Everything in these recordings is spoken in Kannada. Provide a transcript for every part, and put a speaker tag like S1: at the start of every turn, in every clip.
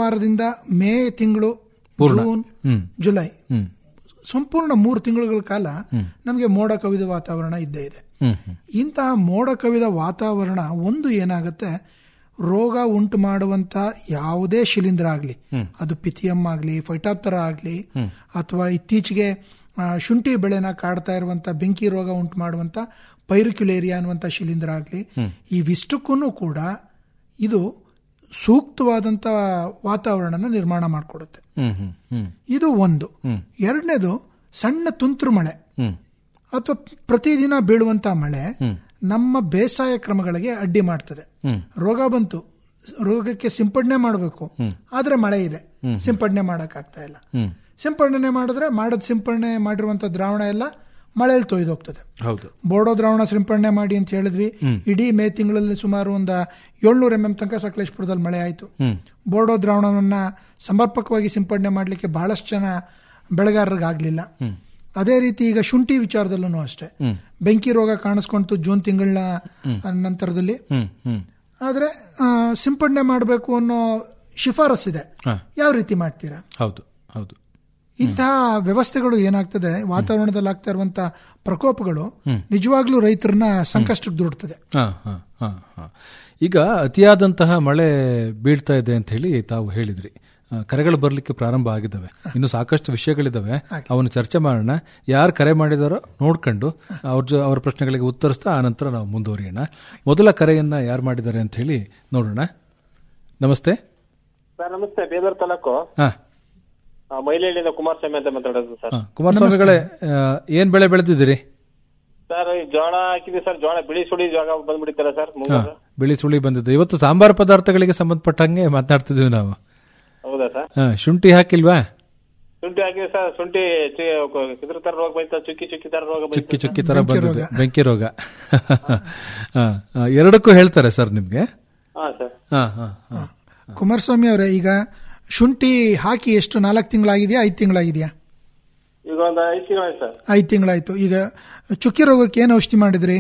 S1: ವಾರದಿಂದ ಮೇ ತಿಂಗಳು
S2: ಪೂರ್ಣ.
S1: ಜೂನ್
S2: ಹ್ಮ್.
S1: ಜುಲೈ
S2: ಹ್ಮ್.
S1: ಸಂಪೂರ್ಣ ಮೂರು ತಿಂಗಳುಗಳ ಕಾಲ ನಮಗೆ ಮೋಡ ಕವಿದ ವಾತಾವರಣ ಇದ್ದೇ ಇದೆ
S2: ಹ್ಮ್ ಹ್ಮ್.
S1: ಇಂತಹ ಮೋಡ ಕವಿದ ವಾತಾವರಣ ಒಂದು ಏನಾಗುತ್ತೆ ರೋಗ ಉಂಟು ಮಾಡುವಂತ ಯಾವುದೇ ಶಿಲೀಂಧ್ರ ಆಗಲಿ ಅದು ಪಿಥಿಯಂ ಆಗಲಿ ಫೈಟಾಪ್ತರ ಆಗಲಿ ಅಥವಾ ಇತ್ತೀಚೆಗೆ ಆ, ಶುಂಠಿ ಬೆಳೆನ ಕಾಡ್ತಾ ಇರುವಂತ ಬೆಂಕಿ ರೋಗ ಉಂಟು ಮಾಡುವಂತ ಪೈರಿಕ್ಯುಲೇರಿಯಾ ಅನ್ನುವಂಥ ಶಿಲೀಂಧ್ರ ಆಗಲಿ ಇವಿಷ್ಟಕ್ಕೂ ಕೂಡ ಇದು ಸೂಕ್ತವಾದಂತ ವಾತಾವರಣನ ನಿರ್ಮಾಣ ಮಾಡಿಕೊಡುತ್ತೆ
S2: ಹ್ಮ್ ಹ್ಮ್ ಹ್ಮ್
S1: ಇದು ಒಂದು ಎರಡನೇದು ಸಣ್ಣ ತುಂತುರು ಮಳೆ
S2: ಹ್ಮ್
S1: ಅಥವಾ ಪ್ರತಿದಿನ ಬೀಳುವಂತ ಮಳೆ ನಮ್ಮ ಬೇಸಾಯ ಕ್ರಮಗಳಿಗೆ ಅಡ್ಡಿ ಮಾಡ್ತದೆ
S2: ಹ್ಮ್.
S1: ರೋಗ ಬಂತು ರೋಗಕ್ಕೆ ಸಿಂಪಡಣೆ ಮಾಡಬೇಕು ಆದ್ರೆ ಮಳೆ ಇದೆ ಸಿಂಪಡಣೆ ಮಾಡಕ್ಕಾಗ್ತಾ ಇಲ್ಲ
S2: ಹ್ಮ್
S1: ಸಿಂಪಡಣೆ ಮಾಡಿದ್ರೆ ಮಾಡದ್ ಸಿಂಪಡಣೆ ಮಾಡಿರುವಂತ ದ್ರಾವಣ ಎಲ್ಲ ಮಳೆಯಲ್ಲಿ ತೊಯ್ದೋಗ್ತದೆ
S2: ಹೌದು
S1: ಬೋಡೋ ದ್ರಾವಣ ಸಿಂಪಡಣೆ ಮಾಡಿ ಅಂತ ಹೇಳಿದ್ವಿ ಇಡೀ ಮೇ ತಿಂಗಳಲ್ಲಿ ಸುಮಾರು ಒಂದು ಏಳ್ನೂರ ಎಂ ಎಂ ತನಕ ಸಕಲೇಶ್ಪುರದಲ್ಲಿ ಮಳೆ ಆಯಿತು
S2: ಹ್ಮ್
S1: ಬೋಡೋ ದ್ರಾವಣವನ್ನ ಸಮರ್ಪಕವಾಗಿ ಸಿಂಪಡಣೆ ಮಾಡಲಿಕ್ಕೆ ಬಹಳಷ್ಟು ಜನ ಬೆಳೆಗಾರರಿಗಾಗ್ಲಿಲ್ಲ ಅದೇ ರೀತಿ ಈಗ ಶುಂಠಿ ವಿಚಾರದಲ್ಲೂ ಅಷ್ಟೇ ಬೆಂಕಿ ರೋಗ ಕಾಣಿಸ್ಕೊಂತು ಜೂನ್ ತಿಂಗಳ ನಂತರದಲ್ಲಿ
S2: ಹ್ಮ್ ಹ್ಮ್
S1: ಆದ್ರೆ ಆ, ಸಿಂಪಡಣೆ ಮಾಡಬೇಕು ಅನ್ನೋ ಶಿಫಾರಸ್ಸಿದೆ
S2: ಹಾ.
S1: ಯಾವ ರೀತಿ ಮಾಡ್ತೀರಾ
S2: ಹೌದು ಹೌದು
S1: ಇಂತಹ ವ್ಯವಸ್ಥೆಗಳು ಏನಾಗ್ತದೆ ವಾತಾವರಣದಲ್ಲಿ ಆಗ್ತಾ ಇರುವಂತಹ ಪ್ರಕೋಪಗಳು ನಿಜವಾಗ್ಲೂ ರೈತರನ್ನ ಸಂಕಷ್ಟಕ್ಕೆ ದುಡ್ತದೆ
S2: ಹಾ, ಹಾ, ಹಾ, ಹಾ. ಈಗ ಅತಿಯಾದಂತಹ ಮಳೆ ಬೀಳ್ತಾ ಇದೆ ಅಂತ ಹೇಳಿ ತಾವು ಹೇಳಿದ್ರಿ ಆ, ಕರೆಗಳು ಬರಲಿಕ್ಕೆ ಪ್ರಾರಂಭ ಆಗಿದ್ದಾವೆ ಇನ್ನು ಸಾಕಷ್ಟು ವಿಷಯಗಳಿದ್ದಾವೆ ಅವನು ಚರ್ಚೆ ಮಾಡೋಣ ಯಾರು ಕರೆ ಮಾಡಿದಾರೋ ನೋಡ್ಕೊಂಡು ಅವ್ರ ಜೊ- ಅವ್ರ ಪ್ರಶ್ನೆಗಳಿಗೆ ಉತ್ತರಿಸ್ತಾ ಆನಂತರ ನಾವು ಮುಂದುವರಿಯೋಣ ಮೊದಲ ಕರೆಯನ್ನ ಯಾರು ಮಾಡಿದ್ದಾರೆ ಅಂತ ಹೇಳಿ ನೋಡೋಣ ನಮಸ್ತೆ
S3: ಸರ್ ನಮಸ್ತೆ ಬೇಲೂರು ತಾಲೂಕು
S2: ಹಾ
S3: ಆ, ಮೈಲೇಳಿಯಿಂದ ಕುಮಾರಸ್ವಾಮಿ ಅಂತ ಮಾತಾಡೋದು ಸರ್
S2: ಹಾ. ಕುಮಾರಸ್ವಾಮಿಗಳೇ ಆ, ಏನ್ ಬೆಳೆ ಬೆಳೆದಿದ್ದೀರಿ
S3: ಸರ್ ಈ ಜೋಳ ಹಾಕಿದ್ವಿ ಸರ್ ಜೋಳ ಬಿಳಿ ಸುಳಿ ಜೋಳ ಬಂದ್ಬಿಡ್ತೀರಾ ಸರ್
S2: ಹಾ,
S3: ಮುಂಗಾರು
S2: ಬಿಳಿ ಸುಳಿ ಬಂದಿದೆ ಇವತ್ತು ಸಾಂಬಾರ್ ಪದಾರ್ಥಗಳಿಗೆ ಸಂಬಂಧಪಟ್ಟಂಗೆ ಮಾತನಾಡ್ತಿದ್ವಿ ನಾವು
S3: ಹೌದಾ ಸರ್
S2: ಹಾ, ಶುಂಠಿ ಹಾಕಿಲ್ವಾ
S3: ಶುಂಠಿ ಹಾಕಿದ್ವಿ ಸರ್ ಶುಂಠಿ ಚಿ- ಇದ್ರ ತರ ರೋಗ ಬಂತ ಚುಕ್ಕಿ ಚುಕ್ಕಿ ತರ ರೋಗ
S2: ಚುಕ್ಕಿ
S3: ಬಂತು
S2: ಚುಕ್ಕಿ ತರ ಬಂದಿದೆ ಬೆಂಕಿ ರೋಗ ಹಾ, ಹಾ, ಎರಡಕ್ಕೂ ಹೇಳ್ತಾರೆ ಸರ್ ನಿಮ್ಗೆ
S3: ಹಾ ಸರ್
S2: ಹಾ, ಹಾ, ಹಾ.
S1: ಕುಮಾರಸ್ವಾಮಿ ಅವರೇ ಈಗ ಶುಂಠಿ ಹಾಕಿ ಎಷ್ಟು ನಾಲ್ಕು ತಿಂಗಳಾಗಿದೆಯಾ ಐದು ತಿಂಗಳಾಗಿದೆಯಾ
S3: ಈಗ ಒಂದು ಐದು ತಿಂಗಳಾಯ್ತು ಸರ್
S1: ಐದು ತಿಂಗಳಾಯ್ತು ಈಗ ಚುಕ್ಕಿ ರೋಗಕ್ಕೆ ಏನು ಔಷಧಿ ಮಾಡಿದ್ರಿ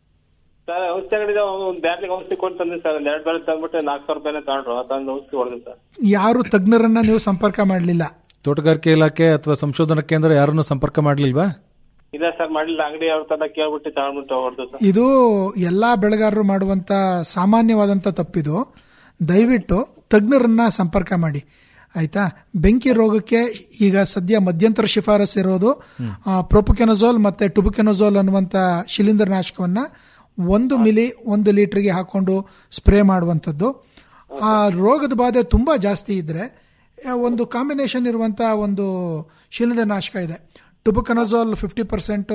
S3: ಸರ್ ಔಷಧಿ ಅಂಗಡಿದ ಒಂದು ಬ್ಯಾಟ್ಲಿಗೆ ಔಷಧಿ ಕೊಟ್ಟು ತಂದ್ರಿ ಸರ್ ಒಂದ್ ಎರಡು ಬೇಳೆ ತಂದ್ಬಿಟ್ಟು ನಾಲ್ಕು ಸಾವಿರ ರೂಪಾಯಿನೇ ತಗೊಂಡ್ರು ತಂದು ಔಷಧಿ ಹೊಡೆದ್ವಿ ಸರ್
S1: ಯಾರು ತಜ್ಞರನ್ನ ನೀವು ಸಂಪರ್ಕ ಮಾಡಲಿಲ್ಲ
S2: ತೋಟಗಾರಿಕೆ ಇಲಾಖೆ ಅಥವಾ ಸಂಶೋಧನಾ ಕೇಂದ್ರ ಯಾರನ್ನು ಸಂಪರ್ಕ ಮಾಡ್ಲಿಲ್ವಾ
S3: ಇಲ್ಲ ಸರ್ ಮಾಡಿಲ್ಲ ಅಂಗಡಿ ಅವ್ರ ತರ ಕೇಳ್ಬಿಟ್ಟು ತಗೊಂಡ್ಬಿಟ್ಟು ಹೊಡೆದು ಸರ್
S1: ಇದು ಎಲ್ಲಾ ಬೆಳೆಗಾರರು ಮಾಡುವಂತ ಸಾಮಾನ್ಯವಾದಂತ ತಪ್ಪಿದು ದಯವಿಟ್ಟು ತಜ್ಞರನ್ನ ಸಂಪರ್ಕ ಮಾಡಿ ಆಯ್ತಾ ಬೆಂಕಿ ರೋಗಕ್ಕೆ ಈಗ ಸದ್ಯ ಮಧ್ಯಂತರ ಶಿಫಾರಸ್ ಇರೋದು ಪ್ರೊಪುಕೆನಜೋಲ್ ಮತ್ತೆ ಟುಬುಕೆನಜೋಲ್ ಅನ್ನುವಂತ ಶಿಲೀಂಧ್ರ ನಾಶಕವನ್ನ ಒಂದು ಮಿಲಿ ಒಂದು ಲೀಟರ್ಗೆ ಹಾಕೊಂಡು ಸ್ಪ್ರೇ ಮಾಡುವಂಥದ್ದು ಆ ರೋಗದ ಬಾಧೆ ತುಂಬಾ ಜಾಸ್ತಿ ಇದ್ರೆ ಆ, ಒಂದು ಕಾಂಬಿನೇಷನ್ ಇರುವಂತ ಒಂದು ಶಿಲೀಂಧ್ರ ನಾಶಕ ಇದೆ tebuconazole fifty percent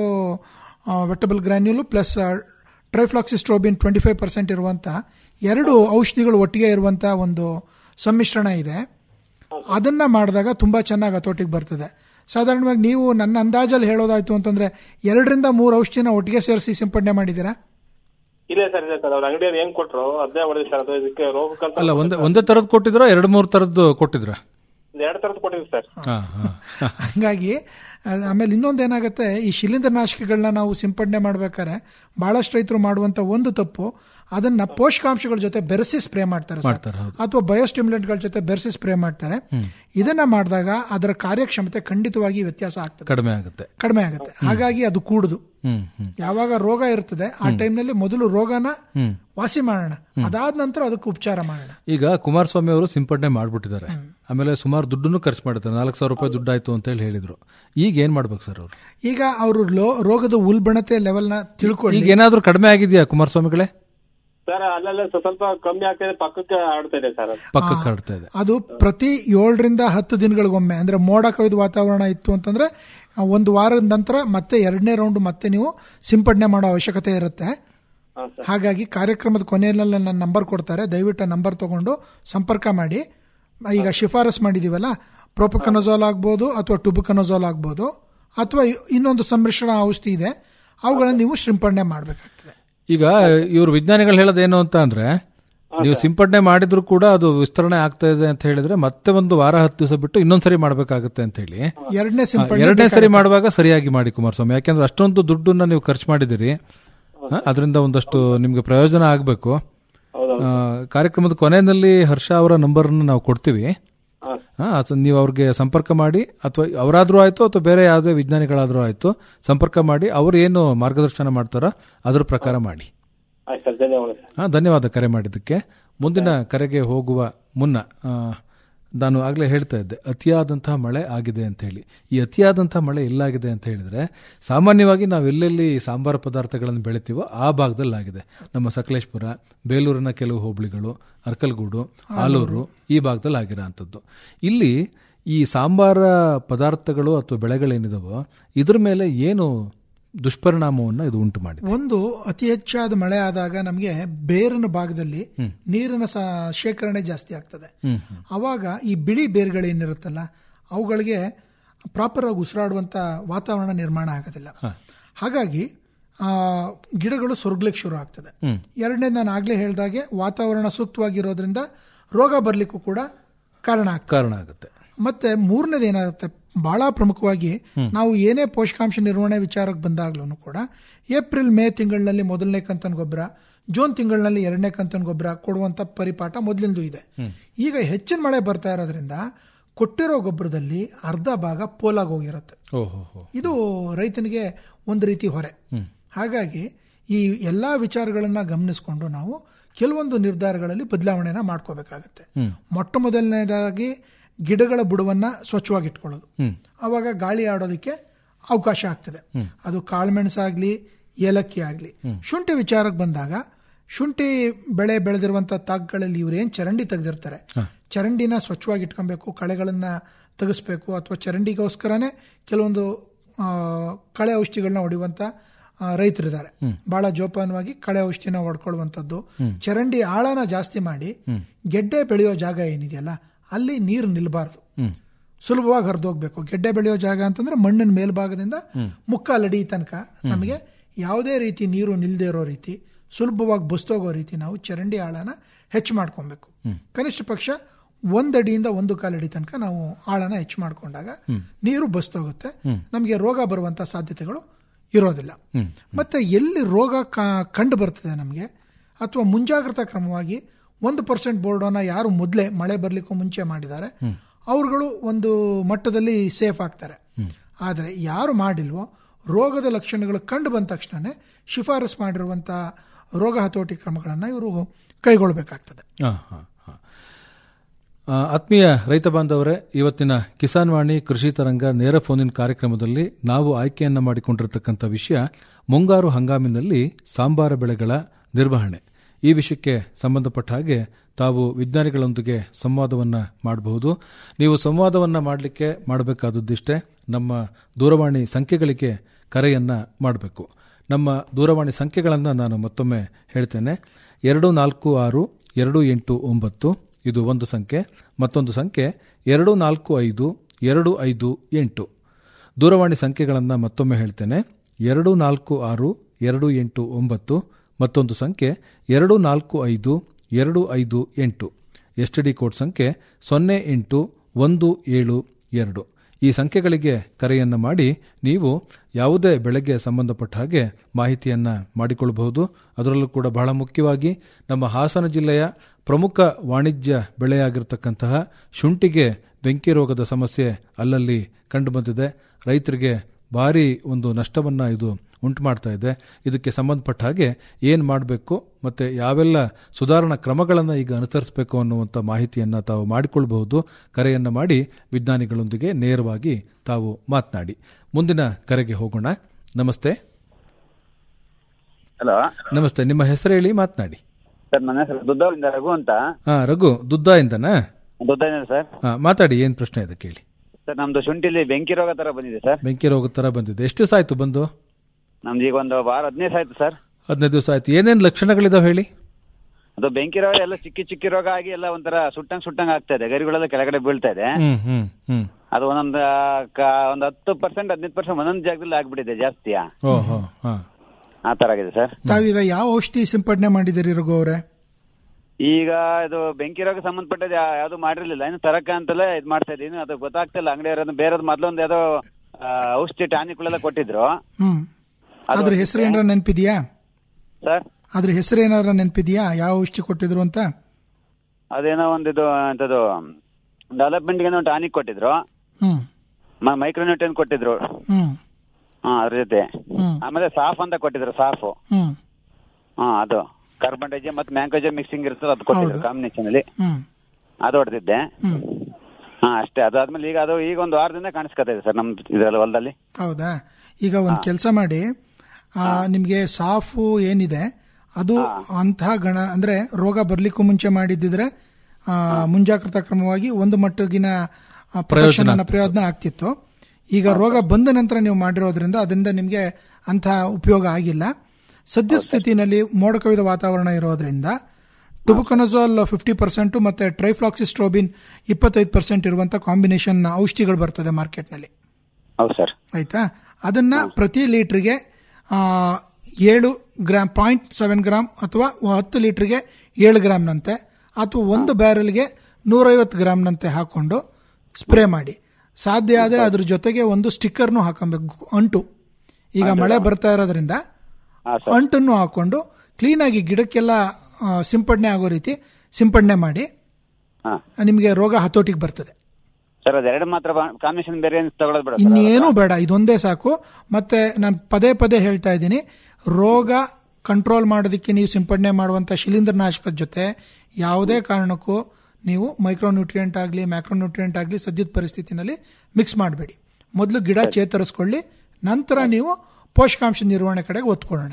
S1: wettable granule plus trifloxystrobin twenty five percent ಇರುವಂತ ಎರಡು ಔಷಧಿಗಳು ಒಟ್ಟಿಗೆ ಇರುವಂತ ಒಂದು ಸಮ್ಮಿಶ್ರಣ ಇದೆ ಅದನ್ನ ಮಾಡಿದಾಗ ತುಂಬಾ ಚೆನ್ನಾಗಿ ಹತೋಟಿಗೆ ಬರ್ತದೆ ಸಾಧಾರಣವಾಗಿ ನೀವು ನನ್ನ ಅಂದಾಜಲ್ಲಿ ಹೇಳೋದಾಯ್ತು ಅಂತಂದ್ರೆ ಎರಡರಿಂದ ಮೂರು ಔಷಧಿನ ಒಟ್ಟಿಗೆ ಸೇರಿಸಿ ಸಿಂಪಡಣೆ ಮಾಡಿದ್ದೀರಾ
S3: ಇಲ್ಲ ಸರ್ ಇಲ್ಲ ಸರ್ ಅವ್ರ ಅಂಗಡಿಯವ್ರು ಹೆಂಗ್ ಕೊಟ್ರು ಅದೇ ಹೊಡೆದ್ವಿ ಸರ್ ಅದು ಇದಕ್ಕೆ ರೋಗಕ್ಕಂತ
S2: ಅಲ್ಲ ಒಂದೇ ಒಂದೇ ತರದ್ ಕೊಟ್ಟಿದ್ರ ಎರಡು ಮೂರು ತರದ್ದು ಕೊಟ್ಟಿದ್ರ
S3: ಒಂದ್ ಎರಡು ತರದ್ ಕೊಟ್ಟಿದ್ವಿ ಸರ್
S2: ಹಾ ಹಾ
S1: ಹಂಗಾಗಿ ಅದ್- ಆಮೇಲೆ ಇನ್ನೊಂದು ಏನಾಗುತ್ತೆ ಈ ಶಿಲೀಂಧ್ರ ನಾಶಕಗಳನ್ನ ನಾವು ಸಿಂಪಡಣೆ ಮಾಡ್ಬೇಕಾದ್ರೆ ಬಹಳಷ್ಟು ರೈತರು ಮಾಡುವಂತ ಒಂದು ತಪ್ಪು ಅದನ್ನ ಪೋಷಕಾಂಶಗಳ ಜೊತೆ ಬೆರೆಸಿ ಸ್ಪ್ರೇ ಮಾಡ್ತಾರೆ ಸರ್.
S2: ಮಾಡ್ತಾರೆ, ಹೌದು.
S1: ಅಥವಾ ಬಯೋಸ್ಟಿಮ್ಯುಲೆಂಟ್ಗಳ ಜೊತೆ ಬೆರೆಸಿ ಸ್ಪ್ರೇ ಮಾಡ್ತಾರೆ ಇದನ್ನ ಮಾಡಿದಾಗ ಅದರ ಕಾರ್ಯಕ್ಷಮತೆ ಖಂಡಿತವಾಗಿ ವ್ಯತ್ಯಾಸ ಆಗ್ತದೆ
S2: ಕಡಿಮೆ ಆಗುತ್ತೆ
S1: ಕಡಿಮೆ ಆಗುತ್ತೆ ಹಾಗಾಗಿ ಅದು ಕೂಡುದು
S2: ಹ್ಮ್ ಹ್ಮ್
S1: ಯಾವಾಗ ರೋಗ ಇರ್ತದೆ ಆ ಟೈಮ್ನಲ್ಲಿ ಮೊದಲು ರೋಗನ ವಾಸಿ ಮಾಡೋಣ ಅದಾದ ನಂತರ ಅದಕ್ಕೆ ಉಪಚಾರ ಮಾಡೋಣ
S2: ಈಗ ಕುಮಾರಸ್ವಾಮಿ ಅವರು ಸಿಂಪಡಣೆ ಮಾಡ್ಬಿಟ್ಟಿದ್ದಾರೆ ಆಮೇಲೆ ಸುಮಾರು ದುಡ್ಡನ್ನು ಖರ್ಚು ಮಾಡಿದ್ದಾರೆ ನಾಲ್ಕು ಸಾವಿರ ರೂಪಾಯಿ ದುಡ್ಡಾಯ್ತು ಅಂತ ಹೇಳಿ ಹೇಳಿದ್ರು ಈಗ ಏನ್ ಮಾಡ್ಬೇಕು ಸರ್ ಅವರು
S1: ಈಗ ಅವರು ಲೋ- ರೋಗದ ಉಲ್ಬಣತೆ ಲೆವೆಲ್ನ ತಿಳ್ಕೊಳ್ಳಿ
S2: ಈಗ ಏನಾದ್ರೂ ಕಡಿಮೆ ಆಗಿದೆಯಾ ಕುಮಾರಸ್ವಾಮಿಗಳೇ
S3: ಸರ್ ಅಲ್ಲೆಲ್ಲ ಸ್ವಲ್ಪ ಸ್ವಲ್ಪ ಕಮ್ಮಿ ಆಗ್ತಿದೆ ಪಕ್ಕಕ್ಕೆ ಆಡ್ತಾ ಇದೆ ಸರ್ ಅದು
S2: ಪಕ್ಕಕ್ಕೆ ಹರಡ್ತಾ ಇದೆ
S1: ಅದು ಪ್ರತಿ ಏಳರಿಂದ ಹತ್ತು ದಿನಗಳಿಗೊಮ್ಮೆ ಅಂದ್ರೆ ಮೋಡ ಕವಿದ ವಾತಾವರಣ ಇತ್ತು ಅಂತಂದ್ರೆ ಆ, ಒಂದು ವಾರದ ನಂತರ ಮತ್ತೆ ಎರಡನೇ ರೌಂಡ್ ಮತ್ತೆ ನೀವು ಸಿಂಪಡಣೆ ಮಾಡೋ ಅವಶ್ಯಕತೆ ಇರುತ್ತೆ
S3: ಹಾ ಸರ್
S1: ಹಾಗಾಗಿ ಕಾರ್ಯಕ್ರಮದ ಕೊನೆಯಲ್ಲಿ ನನ್ನ ನಂಬರ್ ಕೊಡ್ತಾರೆ ದಯವಿಟ್ಟು ನಂಬರ್ ತಗೊಂಡು ಸಂಪರ್ಕ ಮಾಡಿ ಈಗ ಶಿಫಾರಸ್ ಮಾಡಿದೀವಲ್ಲ ಪ್ರೊಪಕನಜೋಲ್ ಆಗ್ಬೋದು ಅಥವಾ ಟುಬುಕನಜೋಲ್ ಆಗ್ಬೋದು ಅಥವಾ ಇನ್ನೊಂದು ಸಮ್ಮಿಶ್ರಣ ಔಷಧಿ ಇದೆ ಅವುಗಳನ್ನು ನೀವು ಸಿಂಪಡಣೆ ಮಾಡಬೇಕಾಗ್ತದೆ
S2: ಈಗ ಇವ್ರು ವಿಜ್ಞಾನಿಗಳು ಹೇಳೋದೇನು ಅಂತ ಅಂದ್ರೆ ನೀವು ಸಿಂಪಡಣೆ ಮಾಡಿದ್ರು ಕೂಡ ಅದು ವಿಸ್ತರಣೆ ಆಗ್ತಾ ಇದೆ ಅಂತ ಹೇಳಿದ್ರೆ ಮತ್ತೆ ಒಂದು ವಾರ ಹತ್ತು ದಿವಸ ಬಿಟ್ಟು ಇನ್ನೊಂದ್ಸರಿ ಮಾಡ್ಬೇಕಾಗುತ್ತೆ ಅಂತ ಹೇಳಿ
S1: ಎರಡನೇ
S2: ಹಾ,
S1: ಸಿಂಪಡಣೆ
S2: ಎರಡನೇ ಸರಿ ಮಾಡುವಾಗ ಸರಿಯಾಗಿ ಮಾಡಿ ಕುಮಾರಸ್ವಾಮಿ ಯಾಕೆಂದ್ರೆ ಅಷ್ಟೊಂದು ದುಡ್ಡನ್ನ ನೀವು ಖರ್ಚು ಮಾಡಿದಿರಿ ಹಾ, ಅದರಿಂದ ಒಂದಷ್ಟು ನಿಮ್ಗೆ ಪ್ರಯೋಜನ ಆಗಬೇಕು ಕಾರ್ಯಕ್ರಮದ ಕೊನೆಯಲ್ಲಿ ಹರ್ಷ ಅವರ ನಂಬರ್ ನಾವು ಕೊಡ್ತೀವಿ ಹಾ, ಅದು ನೀವು ಅವ್ರಿಗೆ ಸಂಪರ್ಕ ಮಾಡಿ ಅಥವಾ ಅವರಾದ್ರೂ ಆಯ್ತು ಅಥವಾ ಬೇರೆ ಯಾವುದೇ ವಿಜ್ಞಾನಿಗಳಾದ್ರೂ ಆಯ್ತು ಸಂಪರ್ಕ ಮಾಡಿ ಅವ್ರು ಏನು ಮಾರ್ಗದರ್ಶನ ಮಾಡ್ತಾರೋ ಅದ್ರ ಪ್ರಕಾರ ಮಾಡಿ
S3: ಆಯ್ತು ಸರ್ ಧನ್ಯವಾದ ಸರ್
S2: ಹಾ ಧನ್ಯವಾದ ಕರೆ ಮಾಡಿದ್ದಕ್ಕೆ ಮುಂದಿನ ಕರೆಗೆ ಹೋಗುವ ಮುನ್ನ ಆ, ನಾನು ಆಗಲೇ ಹೇಳ್ತಾ ಇದ್ದೆ ಅತಿಯಾದಂತಹ ಮಳೆ ಆಗಿದೆ ಅಂತ ಹೇಳಿ ಈ ಅತಿಯಾದಂತಹ ಮಳೆ ಎಲ್ಲಾಗಿದೆ ಅಂತ ಹೇಳಿದ್ರೆ ಸಾಮಾನ್ಯವಾಗಿ ನಾವು ಎಲ್ಲೆಲ್ಲಿ ಸಾಂಬಾರ ಪದಾರ್ಥಗಳನ್ನು ಬೆಳಿತೀವೋ ಆ ಭಾಗದಲ್ಲಿ ಆಗಿದೆ ನಮ್ಮ ಸಕಲೇಶ್ಪುರ ಬೇಲೂರಿನ ಕೆಲವು ಹೋಬಳಿಗಳು ಅರ್ಕಲ್ಗೂಡು ಆಲೂರು ಈ ಭಾಗದಲ್ಲಿ ಆಗಿರೋ ಅಂಥದ್ದು ಇಲ್ಲಿ ಈ ಸಾಂಬಾರ ಪದಾರ್ಥಗಳು ಅಥವಾ ಬೆಳೆಗಳೇನಿದಾವೋ ಇದ್ರ ಮೇಲೆ ಏನು ದುಷ್ಪರಿಣಾಮವನ್ನು ಇದು ಉಂಟು ಮಾಡಿದೆ
S1: ಒಂದು ಅತಿ ಹೆಚ್ಚಾದ ಮಳೆ ಆದಾಗ ನಮಗೆ ಬೇರಿನ ಭಾಗದಲ್ಲಿ ನೀರಿನ ಸ- ಶೇಖರಣೆ ಜಾಸ್ತಿ ಆಗ್ತದೆ
S2: ಹ್ಮ್
S1: ಅವಾಗ ಈ ಬಿಳಿ ಬೇರುಗಳೇನಿರುತ್ತಲ್ಲ ಅವುಗಳಿಗೆ ಪ್ರಾಪರ್ ಆಗಿ ಉಸಿರಾಡುವಂತ ವಾತಾವರಣ ನಿರ್ಮಾಣ ಆಗೋದಿಲ್ಲ ಹಾಗಾಗಿ ಆ, ಗಿಡಗಳು ಸೊರ್ಗ್ಲಿಕ್ಕೆ ಶುರು ಆಗ್ತದೆ
S2: ಹ್ಮ್.
S1: ಎರಡನೇ ನಾನು ಆಗ್ಲೇ ಹೇಳ್ದಾಗೆ ವಾತಾವರಣ ಸೂಕ್ತವಾಗಿರೋದ್ರಿಂದ ರೋಗ ಬರ್ಲಿಕ್ಕೂ ಕೂಡ ಕಾರಣ ಆಗ್ತದೆ
S2: ಕಾರಣ ಆಗುತ್ತೆ
S1: ಮತ್ತೆ ಮೂರನೇದು ಏನಾಗುತ್ತೆ ಬಹಳ ಪ್ರಮುಖವಾಗಿ ನಾವು ಏನೇ ಪೋಷಕಾಂಶ ನಿರ್ವಹಣೆ ವಿಚಾರಕ್ಕೆ ಬಂದಾಗ್ಲೂ ಕೂಡ ಏಪ್ರಿಲ್ ಮೇ ತಿಂಗಳಿನಲ್ಲಿ ಮೊದಲನೇ ಕಂತನ ಗೊಬ್ಬರ ಜೂನ್ ತಿಂಗಳಿನಲ್ಲಿ ಎರಡನೇ ಕಂತನ ಗೊಬ್ಬರ ಕೊಡುವಂತ ಪರಿಪಾಠ ಮೊದಲಿಂದು ಇದೆ ಈಗ ಹೆಚ್ಚಿನ ಮಳೆ ಬರ್ತಾ ಇರೋದ್ರಿಂದ ಕೊಟ್ಟಿರೋ ಗೊಬ್ಬರದಲ್ಲಿ ಅರ್ಧ ಭಾಗ ಪೋಲಾಗಿ ಹೋಗಿರುತ್ತೆ
S2: ಓಹೋ ಹೋ
S1: ಇದು ರೈತನಿಗೆ ಒಂದು ರೀತಿ ಹೊರೆ ಹಾಗಾಗಿ ಈ ಎಲ್ಲಾ ವಿಚಾರಗಳನ್ನ ಗಮನಿಸಿಕೊಂಡು ನಾವು ಕೆಲವೊಂದು ನಿರ್ಧಾರಗಳಲ್ಲಿ ಬದಲಾವಣೆನ ಮಾಡ್ಕೋಬೇಕಾಗತ್ತೆ ಮೊಟ್ಟ ಮೊದಲನೇದಾಗಿ ಗಿಡಗಳ ಬುಡವನ್ನ ಸ್ವಚ್ಛವಾಗಿ ಇಟ್ಕೊಳ್ಳೋದು ಅವಾಗ ಗಾಳಿ ಆಡೋದಕ್ಕೆ ಅವಕಾಶ ಆಗ್ತದೆ ಅದು ಕಾಳುಮೆಣಸಾಗ್ಲಿ ಏಲಕ್ಕಿ ಆಗ್ಲಿ ಶುಂಠಿ ವಿಚಾರಕ್ಕೆ ಬಂದಾಗ ಶುಂಠಿ ಬೆಳೆ ಬೆಳೆದಿರುವಂತ ತಾಗ್ಗಳಲ್ಲಿ ಇವ್ರು ಏನ್ ಚರಂಡಿ ತೆಗೆದಿರ್ತಾರೆ ಚರಂಡಿನ ಸ್ವಚ್ಛವಾಗಿ ಇಟ್ಕೊಬೇಕು ಕಳೆಗಳನ್ನ ತೆಗೆಸ್ಬೇಕು ಅಥವಾ ಚರಂಡಿಗೋಸ್ಕರನೇ ಕೆಲವೊಂದು ಆ, ಕಳೆ ಔಷಧಿಗಳನ್ನ ಹೊಡೆಯುವಂತ ಆ, ರೈತರಿದ್ದಾರೆ ಬಹಳ ಜೋಪಾನವಾಗಿ ಕಳೆ ಔಷಧಿನ ಹೊಡ್ಕೊಳ್ಳುವಂಥದ್ದು ಚರಂಡಿ ಆಳನ ಜಾಸ್ತಿ ಮಾಡಿ ಗೆಡ್ಡೆ ಬೆಳೆಯೋ ಜಾಗ ಏನಿದೆಯಲ್ಲ ಅಲ್ಲಿ ನೀರು ನಿಲ್ಬಾರ್ದು ಸುಲಭವಾಗಿ ಹರಿದೋಗ್ಬೇಕು ಗೆಡ್ಡೆ ಬೆಳೆಯೋ ಜಾಗ ಅಂತಂದ್ರೆ ಮಣ್ಣಿನ ಮೇಲ್ಭಾಗದಿಂದ ಮುಕ್ಕಾಲಡಿ ತನಕ ನಮಗೆ ಯಾವುದೇ ರೀತಿ ನೀರು ನಿಲ್ದೇ ಇರೋ ರೀತಿ ಸುಲಭವಾಗಿ ಬಸ್ತೋಗೋ ರೀತಿ ನಾವು ಚರಂಡಿ ಆಳನ ಹೆಚ್ಚು ಮಾಡ್ಕೊಬೇಕು ಕನಿಷ್ಠ ಪಕ್ಷ ಒಂದಡಿಯಿಂದ ಒಂದು ಕಾಲಡಿ ತನಕ ನಾವು ಆಳನ ಹೆಚ್ಚು ಮಾಡ್ಕೊಂಡಾಗ ನೀರು ಬಸ್ತೋಗುತ್ತೆ ನಮಗೆ ರೋಗ ಬರುವಂತ ಸಾಧ್ಯತೆಗಳು ಇರೋದಿಲ್ಲ ಮತ್ತೆ ಎಲ್ಲಿ ರೋಗ ಕ- ಕಂಡು ಬರ್ತದೆ ನಮಗೆ ಅಥವಾ ಮುಂಜಾಗ್ರತಾ ಕ್ರಮವಾಗಿ ಒಂದು ಪರ್ಸೆಂಟ್ ಬೋರ್ಡನ್ನ ಯಾರು ಮೊದಲೇ ಮಳೆ ಬರ್ಲಿಕ್ಕೂ ಮುಂಚೆ ಮಾಡಿದ್ದಾರೆ ಅವ್ರುಗಳು ಒಂದು ಮಟ್ಟದಲ್ಲಿ ಸೇಫ್ ಆಗ್ತಾರೆ ಆದರೆ ಯಾರು ಮಾಡಿಲ್ವೋ ರೋಗದ ಲಕ್ಷಣಗಳು ಕಂಡು ಬಂದ ತಕ್ಷಣನೇ ಶಿಫಾರಸ್ ಮಾಡಿರುವಂತ ರೋಗ ಹತೋಟಿ ಕ್ರಮಗಳನ್ನು ಇವರು ಕೈಗೊಳ್ಳಬೇಕಾಗ್ತದೆ
S2: ಆ, ಹಾ, ಹಾ. ಆ, ಆತ್ಮೀಯ ರೈತ ಬಾಂಧವರೇ ಇವತ್ತಿನ ಕಿಸಾನ್ ವಾಣಿ ಕೃಷಿ ತರಂಗ ನೇರ ಫೋನಿನ್ ಕಾರ್ಯಕ್ರಮದಲ್ಲಿ ನಾವು ಆಯ್ಕೆಯನ್ನ ಮಾಡಿಕೊಂಡಿರತಕ್ಕಂಥ ವಿಷಯ ಮುಂಗಾರು ಹಂಗಾಮಿನಲ್ಲಿ ಸಾಂಬಾರ ಬೆಳೆಗಳ ನಿರ್ವಹಣೆ ಈ ವಿಷಯಕ್ಕೆ ಸಂಬಂಧಪಟ್ಟ ಹಾಗೆ ತಾವು ವಿಜ್ಞಾನಿಗಳೊಂದಿಗೆ ಸಂವಾದವನ್ನ ಮಾಡಬಹುದು ನೀವು ಸಂವಾದವನ್ನ ಮಾಡಲಿಕ್ಕೆ ಮಾಡಬೇಕಾದದ್ದಿಷ್ಟೇ ನಮ್ಮ ದೂರವಾಣಿ ಸಂಖ್ಯೆಗಳಿಗೆ ಕರೆಯನ್ನ ಮಾಡಬೇಕು ನಮ್ಮ ದೂರವಾಣಿ ಸಂಖ್ಯೆಗಳನ್ನು ನಾನು ಮತ್ತೊಮ್ಮೆ ಹೇಳ್ತೇನೆ ಎರಡು ನಾಲ್ಕು ಆರು ಎರಡು ಎಂಟು ಒಂಬತ್ತು ಇದು ಒಂದು ಸಂಖ್ಯೆ ಮತ್ತೊಂದು ಸಂಖ್ಯೆ ಎರಡು ನಾಲ್ಕು ಐದು ಎರಡು ಐದು ಎಂಟು ದೂರವಾಣಿ ಸಂಖ್ಯೆಗಳನ್ನು ಮತ್ತೊಮ್ಮೆ ಹೇಳ್ತೇನೆ ಎರಡು ನಾಲ್ಕು ಆರು ಎರಡು ಎಂಟು ಒಂಬತ್ತು ಮತ್ತೊಂದು ಸಂಖ್ಯೆ ಎರಡು ನಾಲ್ಕು ಐದು ಎರಡು ಐದು ಎಂಟು ಎಸ್ ಡಿ ಕೋಡ್ ಸಂಖ್ಯೆ ಸೊನ್ನೆ ಎಂಟು ಒಂದು ಏಳು ಎರಡು ಈ ಸಂಖ್ಯೆಗಳಿಗೆ ಕರೆಯನ್ನು ಮಾಡಿ ನೀವು ಯಾವುದೇ ಬೆಳೆಗೆ ಸಂಬಂಧಪಟ್ಟ ಹಾಗೆ ಮಾಹಿತಿಯನ್ನ ಮಾಡಿಕೊಳ್ಳಬಹುದು ಅದರಲ್ಲೂ ಕೂಡ ಬಹಳ ಮುಖ್ಯವಾಗಿ ನಮ್ಮ ಹಾಸನ ಜಿಲ್ಲೆಯ ಪ್ರಮುಖ ವಾಣಿಜ್ಯ ಬೆಳೆಯಾಗಿರ್ತಕ್ಕಂತಹ ಶುಂಠಿಗೆ ಬೆಂಕಿ ರೋಗದ ಸಮಸ್ಯೆ ಅಲ್ಲಲ್ಲಿ ಕಂಡುಬಂದಿದೆ ರೈತರಿಗೆ ಭಾರಿ ಒಂದು ನಷ್ಟವನ್ನ ಇದು ಉಂಟು ಮಾಡ್ತಾ ಇದೆ ಇದಕ್ಕೆ ಸಂಬಂಧಪಟ್ಟ ಹಾಗೆ ಏನ್ ಮಾಡಬೇಕು ಮತ್ತೆ ಯಾವೆಲ್ಲ ಸುಧಾರಣಾ ಕ್ರಮಗಳನ್ನು ಈಗ ಅನುಸರಿಸಬೇಕು ಅನ್ನುವಂಥ ಮಾಹಿತಿಯನ್ನ ತಾವು ಮಾಡಿಕೊಳ್ಳಬಹುದು ಕರೆಯನ್ನ ಮಾಡಿ ವಿಜ್ಞಾನಿಗಳೊಂದಿಗೆ ನೇರವಾಗಿ ತಾವು ಮಾತನಾಡಿ ಮುಂದಿನ ಕರೆಗೆ ಹೋಗೋಣ ನಮಸ್ತೆ
S4: ಹಲೋ
S2: ನಮಸ್ತೆ ನಿಮ್ಮ ಹೆಸರು ಹೇಳಿ ಮಾತನಾಡಿ
S4: ಸರ್ ನನ್ನ ಹೆಸರು ದುದ್ದವರಿಂದ ರಘು ಅಂತ
S2: ಹಾ ರಘು ದುದ್ದಾಯಿಂದನಾ
S4: ದುದ್ದವಿಂದ ಸರ್
S2: ಹಾ ಮಾತಾಡಿ ಏನ್ ಪ್ರಶ್ನೆ ಇದೆ ಕೇಳಿ
S4: ಸರ್ ನಮ್ದು ಶುಂಠಿಲಿ ಬೆಂಕಿ ರೋಗ ತರ ಬಂದಿದೆ ಸರ್
S2: ಬೆಂಕಿ ರೋಗದ ತರ ಬಂದಿದೆ ಎಷ್ಟು ದಿವಸ ಆಯ್ತು ಬಂದು
S4: ನಮ್ದು ಈಗ ಒಂದು ವಾರ ಹದಿನೈದು ಆಯ್ತು ಸರ್
S2: ಹದಿನೈದು ದಿವಸ ಆಯ್ತು ಏನೇನ್ ಲಕ್ಷಣಗಳಿದಾವೆ ಹೇಳಿ
S4: ಅದು ಬೆಂಕಿ ರೋಗ ಎಲ್ಲ ಚಿಕ್ಕಿ ಚಿಕ್ಕಿ ರೋಗ ಆಗಿ ಎಲ್ಲ ಒಂಥರ ಸುಟ್ಟಂಗ್ ಸುಟ್ಟಂಗ್ ಆಗ್ತಾ ಇದೆ ಗರಿಗಳೆಲ್ಲ ಕೆಳಗಡೆ ಬೀಳ್ತಾ ಇದೆ
S2: ಹ್ಮ್ ಹ್ಮ್ ಹ್ಮ್
S4: ಅದು ಒಂದೊಂದು ಕ- ಒಂದು ಹತ್ತು ಪರ್ಸೆಂಟ್ ಹದಿನೈದು ಪರ್ಸೆಂಟ್ ಒಂದೊಂದು ಜಾಗದಲ್ಲಿ ಆಗ್ಬಿಟ್ಟಿದೆ ಜಾಸ್ತಿಯಾ
S2: ಓಹೋ ಹಾ
S4: ಆ ತರ ಆಗಿದೆ ಸರ್
S1: ತಾವೀಗ ಯಾವ ಔಷಧಿ ಸಿಂಪಡಣೆ ಮಾಡಿದಿರಿ ರಘು ಅವರೇ
S4: ಈಗ ಇದು ಬೆಂಕಿ ರೋಗ ಸಂಬಂಧಪಟ್ಟದ್ದು ಯಾ- ಯಾವ್ದು ಮಾಡಿರ್ಲಿಲ್ಲ ಇನ್ನು ತರಕ ಅಂತಲೇ ಇದ್ ಮಾಡ್ತಾ ಇದೀನಿ ಅದು ಗೊತ್ತಾಗ್ತಿಲ್ಲ ಅಂಗಡಿ ಬೇರೆದ್ ಮೊದ್ಲೊಂದು ಯಾವ್ದೋ ಆ, ಔಷಧಿ ಟಾನಿಕ್ಗಳೆಲ್ಲ ಕೊಟ್ಟಿದ್ರು
S1: ಹ್ಮ್
S4: ಅದು
S1: ಅದ್ರ ಹೆಸರು ಏನಾರ ನೆನಪಿದ್ಯಾ
S4: ಸರ್
S1: ಅದ್ರ ಹೆಸರು ಏನಾರ ನೆನಪಿದ್ಯಾ ಯಾವ ಔಷಧಿ ಕೊಟ್ಟಿದ್ರು ಅಂತ
S4: ಅದೇನೋ ಒಂದಿದು ಅಂತದು ಡೆವಲಪ್ಮೆಂಟ್ಗೆ ಒಂದು ಟಾನಿಕ್ ಕೊಟ್ಟಿದ್ರು
S1: ಹ್ಮ್
S4: ಮೈಕ್ರೋನ್ಯೂಟ್ರಿಯನ್ ಕೊಟ್ಟಿದ್ರು
S1: ಹ್ಮ್
S4: ಹಾ ಅದ್ರ ಜೊತೆ
S1: ಹ್ಮ್
S4: ಆಮೇಲೆ ಸಾಫ್ ಅಂತ ಕೊಟ್ಟಿದ್ರು ಸಾಫ್
S1: ಹ್ಮ್
S4: ಹಾ ಅದು ಕಾರ್ಬನ್ ಡೈಜೆ ಮತ್ತೆ ಮ್ಯಾಂಕೋಜೆ ಮಿಕ್ಸಿಂಗ್ ಇರ್ತದೆ ಅದು ಕೊಟ್ಟಿದ್ರು
S1: ಹೌದು.
S4: ಕಾಂಬಿನೇಷನ್ ಅಲ್ಲಿ
S1: ಹ್ಮ್
S4: ಅದು ಹೊಡೆದಿದ್ದೆ
S1: ಹ್ಮ್
S4: ಹಾ ಅಷ್ಟೇ ಅದಾದ್ಮೇಲೆ ಈಗ ಅದು ಈಗ ಒಂದು ವಾರದಿಂದ ಕಾಣಿಸ್ಕೊತಾ ಇದೆ ಸರ್ ನಮ್ದು ಇದರಲ್ಲಿ ಹೊಲದಲ್ಲಿ
S1: ಹೌದಾ ಈಗ ಒಂದು ಕೆಲಸ ಮಾಡಿ ಆ, ನಿಮ್ಗೆ ಸಾಫು ಏನಿದೆ ಅದು ಅಂತಹ ಗಣ ಅಂದ್ರೆ ರೋಗ ಬರ್ಲಿಕ್ಕೂ ಮುಂಚೆ ಮಾಡಿದ್ದಿದ್ರೆ ಆ, ಮುಂಜಾಗ್ರತಾ ಕ್ರಮವಾಗಿ ಒಂದು ಮಟ್ಟಿಗಿನ ಆ, protection ಅನ್ನ ಪ್ರಯೋಜನ ಆಗ್ತಿತ್ತು ಈಗ ರೋಗ ಬಂದ ನಂತರ ನೀವು ಮಾಡಿರೋದ್ರಿಂದ ಅದರಿಂದ ನಿಮಗೆ ಅಂತಹ ಉಪಯೋಗ ಆಗಿಲ್ಲ ಸದ್ಯಸ್ಥಿತಿನಲ್ಲಿ ಮೋಡ ಕವಿದ ವಾತಾವರಣ ಇರೋದ್ರಿಂದ ಟುಬುಕನಜೋಲ್ ಫಿಫ್ಟಿ ಪರ್ಸೆಂಟ್ ಮತ್ತೆ ಟ್ರೈಫ್ಲಾಕ್ಸಿಸ್ಟ್ರೋಬಿನ್ ಇಪ್ಪತ್ತೈದು ಪರ್ಸೆಂಟ್ ಇರುವಂತಹ ಕಾಂಬಿನೇಷನ್ ಔಷಧಿಗಳು ಬರ್ತದೆ ಮಾರ್ಕೆಟ್ನಲ್ಲಿ
S4: ಹೌದು ಸರ್
S1: ಆಯ್ತಾ ಅದನ್ನ ಪ್ರತಿ ಲೀಟರ್ಗೆ ಆ, ಏಳು ಗ್ರಾಮ್ ಪಾಯಿಂಟ್ ಸೆವೆನ್ ಗ್ರಾಮ್ ಅಥವಾ ಹತ್ತು ಲೀಟರ್ಗೆ ಏಳು ಗ್ರಾಮ್ನಂತೆ ಅಥವಾ ಒಂದು ಬ್ಯಾರೆಲ್ಗೆ ನೂರೈವತ್ತು ಗ್ರಾಮ್ನಂತೆ ಹಾಕೊಂಡು ಸ್ಪ್ರೇ ಮಾಡಿ ಸಾಧ್ಯ ಆದರೆ ಅದ್ರ ಜೊತೆಗೆ ಒಂದು ಸ್ಟಿಕ್ಕರ್ನು ಹಾಕೊಬೇಕು ಅಂಟು ಈಗ ಮಳೆ ಬರ್ತಾ ಇರೋದ್ರಿಂದ
S4: ಹಾ ಸರ್
S1: ಅಂಟನ್ನು ಹಾಕೊಂಡು ಕ್ಲೀನಾಗಿ ಗಿಡಕ್ಕೆಲ್ಲ ಆ, ಸಿಂಪಡಣೆ ಆಗೋ ರೀತಿ ಸಿಂಪಡಣೆ ಮಾಡಿ
S4: ಹಾ
S1: ನಿಮಗೆ ರೋಗ ಹತೋಟಿಗೆ ಬರ್ತದೆ
S4: ಸರ್ ಅದೆರಡು ಮಾತ್ರ ಕಾಂಬಿನೇಷನ್ ಬೇರೆ ಏನು ತಗೊಳ್ಳೋದು ಬೇಡ ಸರ್
S1: ಇನ್ನೇನು ಬೇಡ ಇದೊಂದೇ ಸಾಕು ಮತ್ತೆ ನಾನು ಪದೇ ಪದೇ ಹೇಳ್ತಾ ಇದ್ದೀನಿ ರೋಗ ಕಂಟ್ರೋಲ್ ಮಾಡೋದಕ್ಕೆ ನೀವು ಸಿಂಪಡಣೆ ಮಾಡುವಂತ ಶಿಲೀಂಧ್ರನಾಶಕದ ಜೊತೆ ಯಾವುದೇ ಕಾರಣಕ್ಕೂ ನೀವು ಮೈಕ್ರೋನ್ಯೂಟ್ರಿಯೆಂಟ್ ಆಗಲಿ ಮ್ಯಾಕ್ರೋನ್ಯೂಟ್ರಿಯೆಂಟ್ ಆಗಲಿ ಸದ್ಯದ ಪರಿಸ್ಥಿತಿನಲ್ಲಿ ಮಿಕ್ಸ್ ಮಾಡಬೇಡಿ ಮೊದಲು ಗಿಡ ಚೇತರಿಸ್ಕೊಳ್ಳಿ ನಂತರ ನೀವು ಪೋಷಕಾಂಶ ನಿರ್ವಹಣೆ ಕಡೆಗೆ ಒತ್ಕೊಳ್ಳೋಣ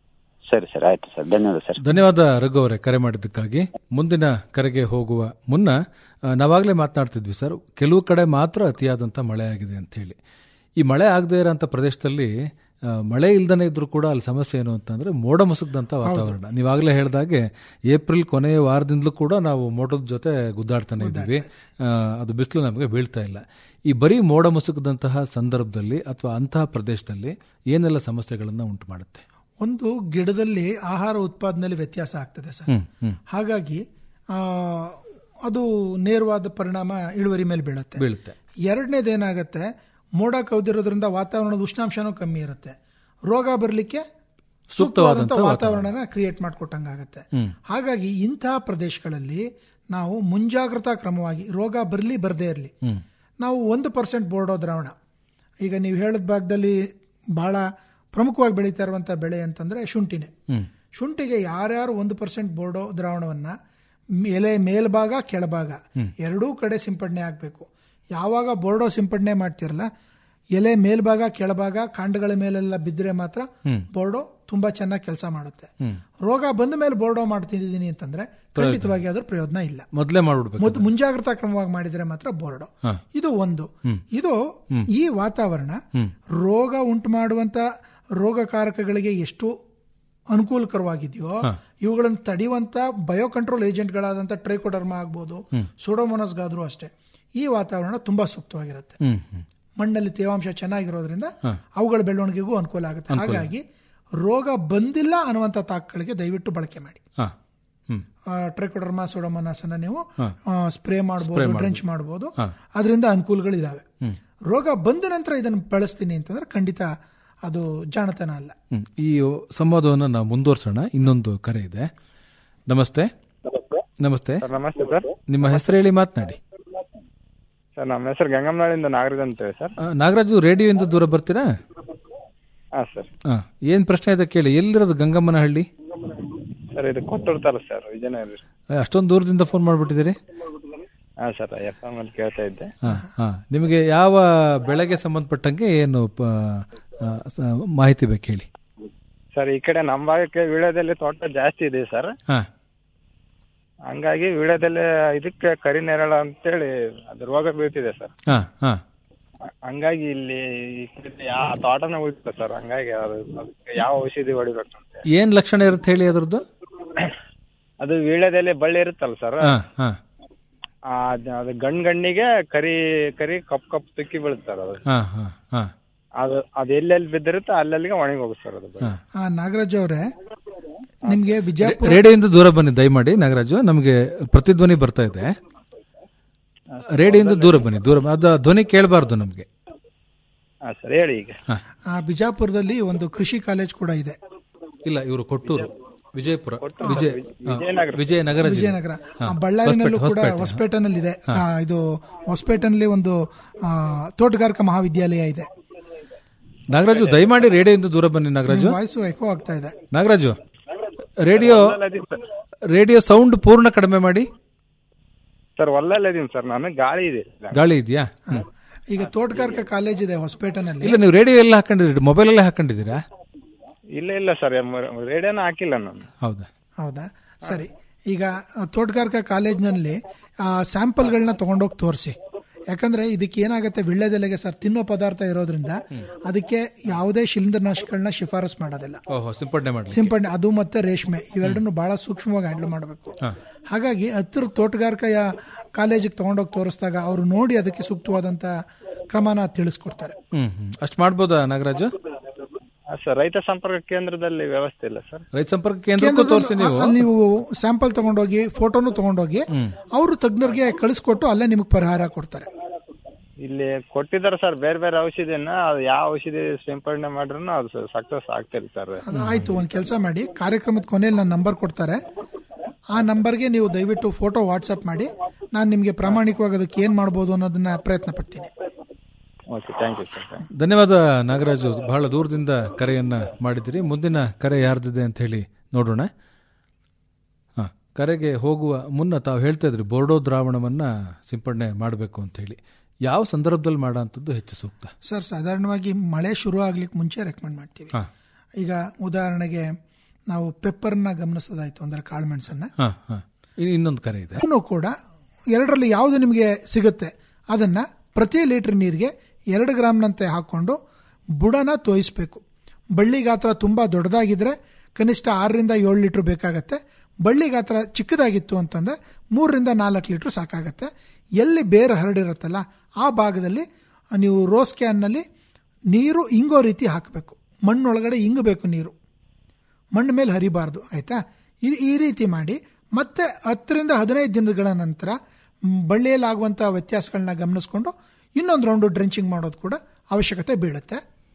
S4: ಸರಿ ಸರ್ ಆಯ್ತು ಸರ್ ಧನ್ಯವಾದ ಸರ್
S2: ಧನ್ಯವಾದ ರಘು ಅವರೇ ಕರೆ ಮಾಡಿದ್ದಕ್ಕಾಗಿ ಮುಂದಿನ ಕರೆಗೆ ಹೋಗುವ ಮುನ್ನ ಆ, ನಾವಾಗಲೇ ಮಾತನಾಡ್ತಿದ್ವಿ ಸರ್ ಕೆಲವು ಕಡೆ ಮಾತ್ರ ಅತಿಯಾದಂಥ ಮಳೆ ಆಗಿದೆ ಅಂತ ಹೇಳಿ ಈ ಮಳೆ ಆಗದೇ ಇರೋಂಥ ಪ್ರದೇಶದಲ್ಲಿ ಆ, ಮಳೆ ಇಲ್ದನೇ ಇದ್ರೂ ಕೂಡ ಅಲ್ಲಿ ಸಮಸ್ಯೆ ಏನು ಅಂತಂದ್ರೆ ಮೋಡ ಮುಸುಕ್ದಂಥ ವಾತಾವರಣ ನೀವಾಗಲೇ ಹೇಳ್ದಾಗೆ ಏಪ್ರಿಲ್ ಕೊನೆಯ ವಾರದಿಂದಲೂ ಕೂಡ ನಾವು ಮೋಡದ ಜೊತೆ ಗುದ್ದಾಡ್ತಾನೆ ಇದ್ದೀವಿ ಆ, ಅದು ಬಿಸಿಲು ನಮಗೆ ಬೀಳ್ತಾ ಇಲ್ಲ ಈ ಬರೀ ಮೋಡ ಮುಸುಕದಂತಹ ಸಂದರ್ಭದಲ್ಲಿ ಅಥವಾ ಅಂತಹ ಪ್ರದೇಶದಲ್ಲಿ ಏನೆಲ್ಲ ಸಮಸ್ಯೆಗಳನ್ನ ಉಂಟು ಮಾಡುತ್ತೆ
S1: ಒಂದು ಗಿಡದಲ್ಲಿ ಆಹಾರ ಉತ್ಪಾದನೆಯಲ್ಲಿ ವ್ಯತ್ಯಾಸ ಆಗ್ತದೆ ಸರ್
S2: ಹ್ಮ್ ಹ್ಮ್
S1: ಹಾಗಾಗಿ ಆ, ಅದು ನೇರವಾದ ಪರಿಣಾಮ ಇಳುವರಿ ಮೇಲೆ ಬೀಳುತ್ತೆ
S2: ಬೀಳುತ್ತೆ
S1: ಎರಡನೇದೇನಾಗತ್ತೆ ಮೋಡ ಕವಿದಿರೋದ್ರಿಂದ ವಾತಾವರಣದ ಉಷ್ಣಾಂಶನೂ ಕಮ್ಮಿ ಇರುತ್ತೆ ರೋಗ ಬರಲಿಕ್ಕೆ ಸೂಕ್ತವಾದಂತ ವಾತಾವರಣನ ಕ್ರಿಯೇಟ್ ಮಾಡಿಕೊಟ್ಟಂಗಾಗತ್ತೆ
S2: ಹ್ಮ್.
S1: ಹಾಗಾಗಿ ಇಂತಹ ಪ್ರದೇಶಗಳಲ್ಲಿ ನಾವು ಮುಂಜಾಗ್ರತಾ ಕ್ರಮವಾಗಿ ರೋಗ ಬರಲಿ ಬರದೇ ಇರಲಿ
S2: ಹ್ಮ್
S1: ನಾವು ಒಂದು ಪರ್ಸೆಂಟ್ ಬೋರ್ಡೋ ದ್ರಾವಣ ಈಗ ನೀವು ಹೇಳಿದ ಭಾಗದಲ್ಲಿ ಬಹಳ ಪ್ರಮುಖವಾಗಿ ಬೆಳೀತಾ ಇರುವಂತಹ ಬೆಳೆ ಅಂತಂದ್ರೆ ಶುಂಠಿನೇ
S2: ಹ್ಮ್
S1: ಶುಂಠಿಗೆ ಯಾರ್ಯಾರು ಒಂದು ಪರ್ಸೆಂಟ್ ಬೋರ್ಡೋ ದ್ರಾವಣವನ್ನ ಮ್- ಎಲೆ ಮೇಲ್ಭಾಗ ಕೆಳಭಾಗ ಎರಡೂ ಕಡೆ ಸಿಂಪಡಣೆ ಆಗಬೇಕು ಯಾವಾಗ ಬೋರ್ಡೋ ಸಿಂಪಡಣೆ ಮಾಡ್ತಿರಲ್ಲ ಎಲೆ ಮೇಲ್ಭಾಗ ಕೆಳಭಾಗ ಕಾಂಡಗಳ ಮೇಲೆಲ್ಲ ಬಿದ್ದರೆ ಮಾತ್ರ ಬೋರ್ಡೋ ತುಂಬಾ ಚೆನ್ನಾಗಿ ಕೆಲಸ ಮಾಡುತ್ತೆ ರೋಗ ಬಂದ ಮೇಲೆ ಬೋರ್ಡೋ ಮಾಡ್ತಿದ್ದೀನಿ ಅಂತಂದ್ರೆ ಖಂಡಿತವಾಗಿ ಅದ್ರ ಪ್ರಯೋಜನ ಇಲ್ಲ
S2: ಮೊದಲೇ ಮಾಡ್ಬಿಡ್ಬೇಕು
S1: ಮೊದ್- ಮುಂಜಾಗ್ರತಾ ಕ್ರಮವಾಗಿ ಮಾಡಿದ್ರೆ ಮಾತ್ರ ಬೋರ್ಡೋ
S2: ಹಾ.
S1: ಇದು ಒಂದು ಇದು ಈ ವಾತಾವರಣ ರೋಗ ಉಂಟು ಮಾಡುವಂತ ರೋಗಕಾರಕಗಳಿಗೆ ಎಷ್ಟು ಅನುಕೂಲಕರವಾಗಿದೆಯೋ ಇವುಗಳನ್ನು ತಡೆಯುವಂತ ಬಯೋ ಕಂಟ್ರೋಲ್ ಏಜೆಂಟ್ಗಳಾದಂಥ ಟ್ರೈಕೋಡರ್ಮಾ ಆಗ್ಬೋದು ಸುಡೋಮೋನಸ್ಗಾದ್ರೂ ಅಷ್ಟೇ ಈ ವಾತಾವರಣ ತುಂಬಾ ಸೂಕ್ತವಾಗಿರುತ್ತೆ
S2: ಹ್ಮ್ ಹ್ಮ್
S1: ಮಣ್ಣಲ್ಲಿ ತೇವಾಂಶ ಚೆನ್ನಾಗಿರೋದ್ರಿಂದ ಅವುಗಳ ಬೆಳವಣಿಗೆಗೂ ಅನುಕೂಲ ಆಗುತ್ತೆ ಹಾಗಾಗಿ ರೋಗ ಬಂದಿಲ್ಲ ಅನ್ನುವಂಥ ತಾಕಗಳಿಗೆ ದಯವಿಟ್ಟು ಬಳಕೆ ಮಾಡಿ
S2: ಹಾ ಹ್ಮ್
S1: ಟ್ರೈಕೋಡರ್ಮಾ ಸುಡೋಮೋನಾಸನ ನೀವು ಸ್ಪ್ರೇ ಮಾಡಬಹುದು ಡ್ರೆಂಚ್ ಮಾಡಬಹುದು ಅದರಿಂದ ಅನುಕೂಲಗಳಿದಾವೆ ರೋಗ ಬಂದ ನಂತರ ಇದನ್ನು ಬಳಸ್ತೀನಿ ಅಂತಂದ್ರೆ ಖಂಡಿತ ಅದು ಜಾಣತನ ಅಲ್ಲ
S2: ಹ್ಮ್. ಈ ಸಂವಾದವನ್ನು ನಾವು ಮುಂದುವರ್ಸೋಣ ಇನ್ನೊಂದು ಕರೆ ಇದೆ ನಮಸ್ತೆ ನಮಸ್ತೆ
S5: ಸರ್ ನಮಸ್ತೆ ಸರ್
S2: ನಿಮ್ಮ ಹೆಸರು ಹೇಳಿ ಮಾತನಾಡಿ
S5: ಸರ್ ನಮ್ಮ ಹೆಸರು ಗಂಗಮ್ಮನಾಳಿಂದ ನಾಗರಾಜ್ ಅಂತೇಳಿ ಸರ್
S2: ಆ, ನಾಗರಾಜು ರೇಡಿಯೋಯಿಂದ ದೂರ ಬರ್ತೀರಾ
S5: ಹಾಂ ಸರ್
S2: ಆ, ಏನ್ ಪ್ರಶ್ನೆ ಇದೆ ಕೇಳಿ ಎಲ್ಲಿರೋದು ಗಂಗಮ್ಮನಹಳ್ಳಿ
S5: ಸರ್ ಇದು ಕೊಟ್ಟೂರು ತಾಲೂಕು ಸರ್ ವಿಜಯನಗರ
S2: ಆ, ಅಷ್ಟೊಂದು ದೂರದಿಂದ ಫೋನ್ ಮಾಡ್ಬಿಟ್ಟಿದ್ದೀರಿ
S5: ಹಾಂ ಸರ್ ಎಫ್ ಎಮ್ ಅಲ್ಲಿ ಕೇಳ್ತಾ ಇದ್ದೆ
S2: ಹಾ ಹಾ ನಿಮಗೆ ಯಾವ ಬೆಳೆಗೆ ಸಂಬಂಧಪಟ್ಟಂಗೆ ಏನು ಪ- ಆ, ಸ- ಮಾಹಿತಿ ಬೇಕು ಹೇಳಿ
S5: ಸರ್ ಈ ಕಡೆ ನಮ್ಮ ಭಾಗಕ್ಕೆ ವೀಳ್ಯದಲ್ಲಿ ತೋಟ ಜಾಸ್ತಿ ಇದೆ ಸರ್
S2: ಹಾ
S5: ಹಂಗಾಗಿ ವೀಳ್ಯದಲ್ಲಿ ಇದಕ್ಕೆ ಕರಿ ನೆರಳ ಅಂತೇಳಿ ಅದು ರೋಗ ಬೀಳ್ತಿದೆ ಸರ್
S2: ಹಾ ಹಾ
S5: ಹಂಗಾಗಿ ಇಲ್ಲಿ ಈ ಕಡೆ ಯಾವ ತೋಟನೇ ಉಳಿತದೆ ಸರ್ ಹಂಗಾಗಿ ಅದು ಅದಕ್ಕೆ ಯಾವ ಔಷಧಿ ಹೊಡಿಬೇಕು ಅಂತ
S2: ಏನ್ ಲಕ್ಷಣ ಇರುತ್ತೆ ಹೇಳಿ ಅದ್ರದ್ದು
S5: ಅದು ವೀಳ್ಯದಲ್ಲಿ ಬಳ್ಳಿ ಇರುತ್ತಲ್ಲ ಸರ್
S2: ಹಾ ಹಾ
S5: ಆ, ಅದ್- ಅದು ಗಂಡ್ ಗಣ್ಣಿಗೆ ಕರಿ ಕರಿ ಕಪ್ ಕಪ್ ತುಕ್ಕಿ ಬೀಳುತ್ತೆ ಸರ್ ಅದು
S2: ಹಾ ಹಾ ಹಾ
S5: ಅದು ಅದು ಎಲ್ಲೆಲ್ಲಿ ಬಿದ್ದಿರುತ್ತೆ ಅಲ್ಲಲ್ಲಿಗೆ ಒಣಗಿ ಹೋಗುತ್ತೆ ಸರ್ ಅದು ಬೆಳೆ.
S1: ಆ, ನಾಗರಾಜ್ ಅವರೇ ನಿಮ್ಗೆ ವಿಜಯಪುರ
S2: ರೇಡಿಯೋಯಿಂದ ದೂರ ಬನ್ನಿ ದಯಮಾಡಿ ನಾಗರಾಜು ನಮಗೆ ಪ್ರತಿಧ್ವನಿ ಬರ್ತಾ ಇದೆ ರೇಡಿಯೋಯಿಂದ ದೂರ ಬನ್ನಿ ದೂರ ಅದು ಧ್ವನಿ ಕೇಳಬಾರ್ದು ನಮಗೆ
S5: ಹಾ ಸರ್ ಹೇಳಿ ಈಗ
S1: ಆ, ಬಿಜಾಪುರದಲ್ಲಿ ಒಂದು ಕೃಷಿ ಕಾಲೇಜ್ ಕೂಡ ಇದೆ
S2: ಇಲ್ಲ ಇವರು ಕೊಟ್ಟೂರು ವಿಜಯಪುರ ವಿಜಯ ಆ,
S5: ವಿಜಯನಗರ.
S2: ವಿಜಯನಗರ ಜಿಲ್ಲೆ.
S1: ವಿಜಯನಗರ
S2: ಹಾ.
S1: ಆ, ಬಳ್ಳಾರಿನಲ್ಲೂ
S2: ಹೊಸಪೇಟೆ,
S1: ಕೂಡ
S2: ಹೊಸಪೇಟೆ.
S1: ಹೊಸಪೇಟೆನಲ್ಲಿ ಇದೆ ಆ, ಇದು ಹೊಸಪೇಟೆನಲ್ಲಿ ಒಂದು ಆ, ತೋಟಗಾರಿಕಾ ಮಹಾವಿದ್ಯಾಲಯ ಇದೆ
S2: ನಾಗರಾಜು ದಯಮಾಡಿ ರೇಡಿಯೋದಿಂದ ದೂರ ಬನ್ನಿ ನಾಗರಾಜು
S1: ವಾಯ್ಸು ಎಕೋ ಆಗ್ತಾ ಇದೆ
S2: ನಾಗರಾಜು ರೇಡಿಯೋ
S5: ಇದೀನಿ ಸರ್
S2: ರೇಡಿಯೋ ಸೌಂಡ್ ಪೂರ್ಣ ಕಡಿಮೆ ಮಾಡಿ
S5: ಸರ್ ಹೊಲದಲ್ಲೇ ಇದೀನಿ ಸರ್ ನಾನು ಗಾಳಿ ಇದೆ
S2: ಗಾಳಿ ಇದೆಯಾ
S1: ಈಗ ತೋಟಗಾರಿಕಾ ಕಾಲೇಜ್ ಇದೆ ಹೊಸಪೇಟೆನಲ್ಲಿ
S2: ಇಲ್ಲ ನೀವು ರೇಡಿಯೋ ಎಲ್ಲ ಹಾಕೊಂಡಿದ್ದೀರಿ ಮೊಬೈಲ್ ಅಲ್ಲೇ ಹಾಕೊಂಡಿದ್ದೀರಾ
S5: ಇಲ್ಲ ಇಲ್ಲ ಸರ್ ರೇಡಿಯೋನ ಹಾಕಿಲ್ಲ ನಾನು
S2: ಹೌದಾ
S1: ಹೌದಾ ಸರಿ ಈಗ ಆ, ತೋಟಗಾರಿಕಾ ಕಾಲೇಜ್ನಲ್ಲಿ ಸ್ಯಾಂಪಲ್ಗಳನ್ನ ತಗೊಂಡೋಗಿ ತೋರಿಸಿ ಯಾಕಂದ್ರೆ ಇದಕ್ಕೆ ಏನಾಗುತ್ತೆ ವಿಳ್ಳೆದೆಲೆಗೆ ಸರ್ ತಿನ್ನೋ ಪದಾರ್ಥ ಇರೋದ್ರಿಂದ ಅದಕ್ಕೆ ಯಾವುದೇ ಶಿಲೀಂಧ್ರನಾಶಗಳನ್ನ ಶಿಫಾರಸ್ ಮಾಡೋದಿಲ್ಲ
S2: ಓಹೋ ಸಿಂಪಡಣೆ ಮಾಡಿ
S1: ಸಿಂಪಡಣೆ ಅದು ಮತ್ತೆ ರೇಷ್ಮೆ ಇವೆರಡನ್ನು ಬಹಳ ಸೂಕ್ಷ್ಮವಾಗಿ ಹ್ಯಾಂಡಲ್ ಮಾಡಬೇಕು ಹಾಗಾಗಿ ಹತ್ತಿರ ತೋಟಗಾರಿಕೆಯ ಕಾಲೇಜಿಗೆ ತಗೊಂಡೋಗಿ ತೋರಿಸಿದಾಗ ಅವರು ನೋಡಿ ಅದಕ್ಕೆ ಸೂಕ್ತವಾದಂತ ಕ್ರಮನ ತಿಳಿಸ್ಕೊಡ್ತಾರೆ
S2: ಹ್ಮ್ ಹ್ಮ್ ಅಷ್ಟು ಮಾಡ್ಬೋದಾ ನಾಗರಾಜು
S5: ಆ, ಸರ್ ರೈತ ಸಂಪರ್ಕ ಕೇಂದ್ರದಲ್ಲಿ ವ್ಯವಸ್ಥೆ ಇಲ್ಲ ಸರ್
S2: ರೈತ ಸಂಪರ್ಕ ಕೇಂದ್ರಕ್ಕೂ ತೋರಿಸಿ ನೀವು
S1: ಅಲ್ಲಿ ನೀವು ಸ್ಯಾಂಪಲ್ ತಗೊಂಡೋಗಿ ಫೋಟೋನು ತಗೊಂಡೋಗಿ ಅವರು ತಜ್ಞರಿಗೆ ಕಳಿಸ್ಕೊಟ್ಟು ಅಲ್ಲೇ ನಿಮಗೆ ಪರಿಹಾರ ಕೊಡ್ತಾರೆ
S5: ಇಲ್ಲಿ ಕೊಟ್ಟಿದ್ದಾರೆ ಸರ್ ಬೇರೆ ಬೇರೆ ಔಷಧಿನ ಅದು ಯಾವ ಔಷಧಿ ಸಿಂಪಡಣೆ ಮಾಡ್ರು ಅದು ಸಕ್ಸಸ್ ಆಗ್ತಿಲ್ಲ ಸರ್
S1: ಅದು ಆಯ್ತು ಒಂದು ಕೆಲಸ ಮಾಡಿ ಕಾರ್ಯಕ್ರಮದ ಕೊನೆಯಲ್ಲಿ ನನ್ನ ನಂಬರ್ ಕೊಡ್ತಾರೆ ಆ ನಂಬರ್ಗೆ ನೀವು ದಯವಿಟ್ಟು ಫೋಟೋ ವಾಟ್ಸಪ್ ಮಾಡಿ ನಾನು ನಿಮಗೆ ಪ್ರಾಮಾಣಿಕವಾಗಿ ಅದಕ್ಕೆ ಏನು ಮಾಡ್ಬೋದು ಅನ್ನೋದನ್ನ ಪ್ರಯತ್ನ ಪಡ್ತೀನಿ
S5: ಓಕೆ ಥ್ಯಾಂಕ್ ಯು ಸರ್
S2: ಧನ್ಯವಾದ ನಾಗರಾಜು ಬಹಳ ದೂರದಿಂದ ಕರೆಯನ್ನ ಮಾಡಿದಿರಿ ಮುಂದಿನ ಕರೆ ಯಾರ್ದಿದೆ ಅಂತ ಹೇಳಿ ನೋಡೋಣ ಹಾ ಕರೆಗೆ ಹೋಗುವ ಮುನ್ನ ತಾವು ಹೇಳ್ತಾ ಇದ್ರಿ ಬೋರ್ಡೋ ದ್ರಾವಣವನ್ನ ಸಿಂಪಡಣೆ ಮಾಡಬೇಕು ಅಂತ ಹೇಳಿ ಯಾವ ಸಂದರ್ಭದಲ್ಲಿ ಮಾಡೋ ಅಂಥದ್ದು ಹೆಚ್ಚು ಸೂಕ್ತ
S1: ಸರ್ ಸಾಧಾರಣವಾಗಿ ಮಳೆ ಶುರು ಆಗ್ಲಿಕ್ಕೆ ಮುಂಚೆ ರೆಕಮೆಂಡ್ ಮಾಡ್ತೀವಿ
S2: ಹಾ
S1: ಈಗ ಉದಾಹರಣೆಗೆ ನಾವು ಪೆಪ್ಪರ್ನ ಗಮನಿಸೋದಾಯ್ತು ಅಂದ್ರೆ ಕಾಳುಮೆಣಸನ್ನ
S2: ಹಾ ಹಾ ಇನ್ನು ಇನ್ನೊಂದು ಕರೆ ಇದೆ
S1: ಅದನ್ನು ಕೂಡ ಎರಡರಲ್ಲಿ ಯಾವುದು ನಿಮಗೆ ಸಿಗುತ್ತೆ ಅದನ್ನ ಪ್ರತಿ ಲೀಟರ್ ನೀರಿಗೆ ಎರಡು ಗ್ರಾಮ್ನಂತೆ ಹಾಕೊಂಡು ಬುಡನ ತೋಯಿಸ್ಬೇಕು ಬಳ್ಳಿ ಗಾತ್ರ ತುಂಬಾ ದೊಡ್ಡದಾಗಿದ್ರೆ ಕನಿಷ್ಠ ಆರರಿಂದ ಏಳು ಲೀಟರ್ ಬೇಕಾಗತ್ತೆ ಬಳ್ಳಿ ಗಾತ್ರ ಚಿಕ್ಕದಾಗಿತ್ತು ಅಂತಂದ್ರೆ ಮೂರರಿಂದ ನಾಲ್ಕು ಲೀಟರ್ ಸಾಕಾಗತ್ತೆ ಎಲ್ಲಿ ಬೇರೆ ಹರಡಿರುತ್ತಲ್ಲ ಆ ಭಾಗದಲ್ಲಿ ನೀವು ರೋಸ್ ಕ್ಯಾನ್ನಲ್ಲಿ ನೀರು ಇಂಗೋ ರೀತಿ ಹಾಕಬೇಕು ಮಣ್ಣೊಳಗಡೆ ಇಂಗಬೇಕು ನೀರು ಮಣ್ಣು ಮೇಲೆ ಹರಿಬಾರ್ದು ಆಯ್ತಾ ಈ ಈ ರೀತಿ ಮಾಡಿ ಮತ್ತೆ ಹತ್ತರಿಂದ ಹದಿನೈದು ದಿನಗಳ ನಂತರ ಮ್, ಬಳ್ಳಿಯಲ್ಲಿ ಆಗುವಂತಹ ವ್ಯತ್ಯಾಸಗಳನ್ನ ಗಮನಿಸ್ಕೊಂಡು ಇನ್ನೊಂದು ರೌಂಡು ಡ್ರೆಂಚಿಂಗ್ ಮಾಡೋದು ಕೂಡ ಅವಶ್ಯಕತೆ ಬೀಳುತ್ತೆ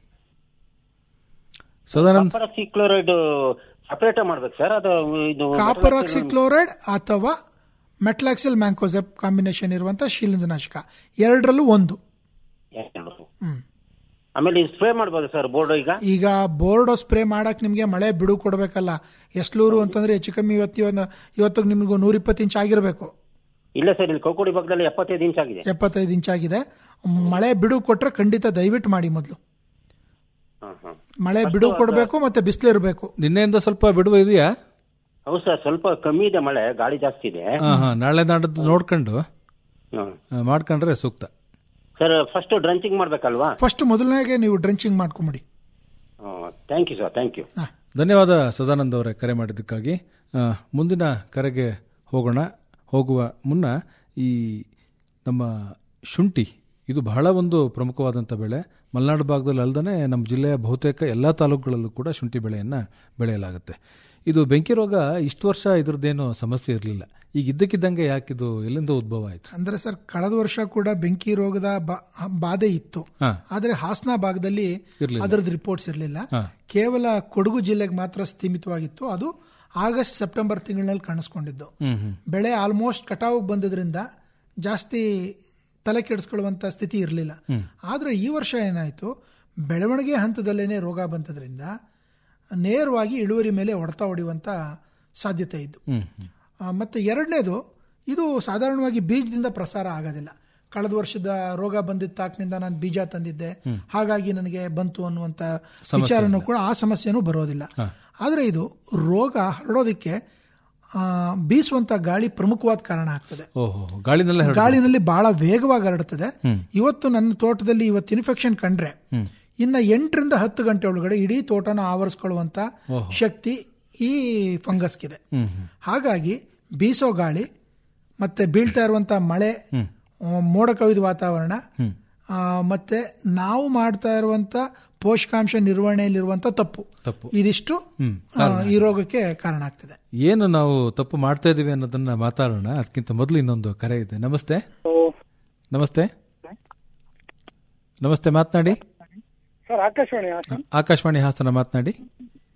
S2: ಸದಾನಂದ್
S6: ಕಾಪರ್ ಕ್ಲೋರೈಡ್ ಸಪರೇಟ್ ಮಾಡ್ಬೇಕು ಸರ್ ಅದು ಇದು
S1: ಕಾಪರ್ ಆಕ್ಸಿಕ್ಲೋರೈಡ್ ಅಥವಾ ಮೆಟ್ಲಾಕ್ಸಿಲ್ ಮ್ಯಾಂಕೋಸೆಪ್ ಕಾಂಬಿನೇಷನ್ ಇರುವಂತಹ ಶಿಲೀಂಧ್ರನಾಶಕ ಎರಡರಲ್ಲೂ ಒಂದು ಹ್ಮ್.
S6: ಆಮೇಲೆ ಸ್ಪ್ರೇ ಮಾಡ್ಬೋದು ಸರ್ ಬೋರ್ಡ್ ಈಗ
S1: ಈಗ ಬೋರ್ಡೋ ಸ್ಪ್ರೇ ಮಾಡಕ್ ನಿಮಗೆ ಮಳೆ ಬಿಡು ಕೊಡಬೇಕಲ್ಲ ಎಸ್ಲೂರು ಅಂತಂದ್ರೆ ಹೆಚ್ಚು ಕಮ್ಮಿ ಇವತ್ತು ಇವತ್ತು ಇವತ್ತಿಗೆ ನಿಮಗೂ ನೂರಿಪ್ಪತ್ತು ಇಂಚ್ ಆಗಿರಬೇಕು
S6: ಇಲ್ಲ ಸರ್ ಇಲ್ಲಿ ಕೋಕೋಡಿ ಭಾಗದಲ್ಲಿ ಎಪ್ಪತ್ತೈದು ಇಂಚ್ ಆಗಿದೆ
S1: ಎಪ್ಪತ್ತೈದು ಇಂಚ್ ಆಗಿದೆ ಮಳೆ ಬಿಡು ಕೊಟ್ರೆ ಖಂಡಿತ ದಯವಿಟ್ಟು ಮಾಡಿ ಮೊದಲು
S6: ಹಾ, ಹಾ.
S1: ಮಳೆ ಬಿಡು ಕೊಡಬೇಕು ಮತ್ತೆ ಬಿಸಿಲು ಇರಬೇಕು
S2: ನಿನ್ನೆಯಿಂದ ಸ್ವಲ್ಪ ಬಿಡುವ ಇದೆಯಾ
S6: ಹೌದು ಸರ್ ಸ್ವಲ್ಪ ಕಮ್ಮಿ ಇದೆ ಮಳೆ ಗಾಳಿ ಜಾಸ್ತಿ ಇದೆ
S2: ಹಾ ಹಾ ನಾಳೆ ನಾಡದ್ದು ನೋಡ್ಕೊಂಡು
S6: ಹ್ಮ್.
S2: ಆ, ಮಾಡ್ಕೊಂಡ್ರೆ ಸೂಕ್ತ
S6: ಸರ್ ಫಸ್ಟ್ ಡ್ರಂಚಿಂಗ್ ಮಾಡ್ಬೇಕಲ್ವಾ
S1: ಫಸ್ಟ್ ಮೊದಲನೇಗೆ ನೀವು ಡ್ರೆಂಚಿಂಗ್ ಮಾಡ್ಕೊಂಬಿಡಿ
S6: thank you sir thank you
S2: ಧನ್ಯವಾದ ಸದಾನಂದ್ ಅವರೇ ಕರೆ ಮಾಡಿದ್ದಕ್ಕಾಗಿ ಆ, ಮುಂದಿನ ಕರೆಗೆ ಹೋಗೋಣ ಹೋಗುವ ಮುನ್ನ ಈ ನಮ್ಮ ಶುಂಠಿ ಇದು ಬಹಳ ಒಂದು ಪ್ರಮುಖವಾದಂಥ ಬೆಳೆ ಮಲೆನಾಡು ಭಾಗದಲ್ಲಿ ಅಲ್ಲದೆ ನಮ್ಮ ಜಿಲ್ಲೆಯ ಬಹುತೇಕ ಎಲ್ಲ ತಾಲೂಕುಗಳಲ್ಲೂ ಕೂಡ ಶುಂಠಿ ಬೆಳೆಯನ್ನು ಬೆಳೆಯಲಾಗುತ್ತೆ ಇದು ಬೆಂಕಿ ರೋಗ ಇಷ್ಟು ವರ್ಷ ಇದ್ರದ್ದೇನು ಸಮಸ್ಯೆ ಇರಲಿಲ್ಲ ಈಗ ಇದ್ದಕ್ಕಿದ್ದಂಗೆ ಯಾಕಿದು ಎಲ್ಲಿಂದ ಉದ್ಭವ ಆಯ್ತು
S1: ಅಂದ್ರೆ ಸರ್ ಕಳೆದ ವರ್ಷ ಕೂಡ ಬೆಂಕಿ ರೋಗದ ಬಾ- ಬಾಧೆ ಇತ್ತು
S2: ಹಾ.
S1: ಆದ್ರೆ ಹಾಸನ ಭಾಗದಲ್ಲಿ
S2: ಇರ್ಲಿಲ್ಲ.
S1: ಅದರದ್ದು ರಿಪೋರ್ಟ್ಸ್ ಇರಲಿಲ್ಲ
S2: ಹಾ.
S1: ಕೇವಲ ಕೊಡಗು ಜಿಲ್ಲೆಗೆ ಮಾತ್ರ ಸೀಮಿತವಾಗಿತ್ತು ಅದು ಆಗಸ್ಟ್ ಸೆಪ್ಟೆಂಬರ್ ತಿಂಗಳಿನಲ್ಲಿ ಕಾಣಿಸ್ಕೊಂಡಿದ್ದು
S2: ಹ್ಮ್ ಹ್ಮ್
S1: ಬೆಳೆ ಆಲ್ಮೋಸ್ಟ್ ಕಟಾವಿಗೆ ಬಂದಿದ್ರಿಂದ ಜಾಸ್ತಿ ತಲೆ ಕೆಡಿಸ್ಕೊಳ್ಳುವಂತ ಸ್ಥಿತಿ ಇರಲಿಲ್ಲ ಆದ್ರೆ ಈ ವರ್ಷ ಏನಾಯ್ತು ಬೆಳವಣಿಗೆ ಹಂತದಲ್ಲೇನೆ ರೋಗ ಬಂತದ್ರಿಂದ ನೇರವಾಗಿ ಇಳುವರಿ ಮೇಲೆ ಹೊಡೆತ ಹೊಡೆಯುವಂತ ಸಾಧ್ಯತೆ ಇದ್ದು
S2: ಹ್ಮ್ ಹ್ಮ್
S1: ಆ, ಮತ್ತೆ ಎರಡನೇದು ಇದು ಸಾಧಾರಣವಾಗಿ ಬೀಜದಿಂದ ಪ್ರಸಾರ ಆಗೋದಿಲ್ಲ ಕಳೆದ ವರ್ಷದ ರೋಗ ಬಂದಿದ್ದ ತಾಕ್ನಿಂದ ನಾನು ಬೀಜ ತಂದಿದ್ದೆ ಹಾಗಾಗಿ ನನಗೆ ಬಂತು ಅನ್ನುವಂತ ವಿಚಾರನೂ ಕೂಡ ಆ ಸಮಸ್ಯೆನೂ ಬರೋದಿಲ್ಲ ಆದ್ರೆ ಇದು ರೋಗ ಹರಡೋದಕ್ಕೆ ಆ, ಬೀಸುವಂತ ಗಾಳಿ ಪ್ರಮುಖವಾದ ಕಾರಣ ಆಗ್ತದೆ
S2: ಓಹೋ ಗಾಳಿನಲ್ಲೇ ಹರಡುತ್ತೆ.
S1: ಗಾಳಿನಲ್ಲಿ ಬಹಳ ವೇಗವಾಗಿ ಹರಡುತ್ತದೆ ಇವತ್ತು ನನ್ನ ತೋಟದಲ್ಲಿ ಇವತ್ತು ಇನ್ಫೆಕ್ಷನ್ ಕಂಡ್ರೆ ಇನ್ನ ಎಂಟರಿಂದ ಹತ್ತು ಗಂಟೆ ಒಳಗಡೆ ಇಡೀ ತೋಟನ ಆವರಿಸ್ಕೊಳ್ಳುವಂತ ಶಕ್ತಿ ಈ ಫಂಗಸ್ಗಿದೆ
S2: ಹ್ಮ್ ಹ್ಮ್
S1: ಹಾಗಾಗಿ ಬೀಸೋ ಗಾಳಿ ಮತ್ತೆ ಬೀಳ್ತಾ ಇರುವಂತ ಮಳೆ ಆ, ಮೋಡ ಕವಿದ ವಾತಾವರಣ ಆ, ಮತ್ತೆ ನಾವು ಮಾಡ್ತಾ ಇರುವಂತ ಪೋಷಕಾಂಶ ನಿರ್ವಹಣೆಯಲ್ಲಿರುವಂತ ತಪ್ಪು
S2: ತಪ್ಪು
S1: ಇದಿಷ್ಟು ಆ, ಈ ರೋಗಕ್ಕೆ ಕಾರಣ ಆಗ್ತದೆ
S2: ಏನು ನಾವು ತಪ್ಪು ಮಾಡ್ತಾ ಇದೀವಿ ಅನ್ನೋದನ್ನ ಮಾತಾಡೋಣ ಅದಕ್ಕಿಂತ ಮೊದಲು ಇನ್ನೊಂದು ಕರೆ ಇದೆ ನಮಸ್ತೆ ನಮಸ್ತೆ ನಮಸ್ತೆ ಮಾತನಾಡಿ
S7: ಸರ್ ಆಕಾಶವಾಣಿ ಹಾಸನ
S2: ಆಕಾಶವಾಣಿ ಹಾಸನ ಮಾತನಾಡಿ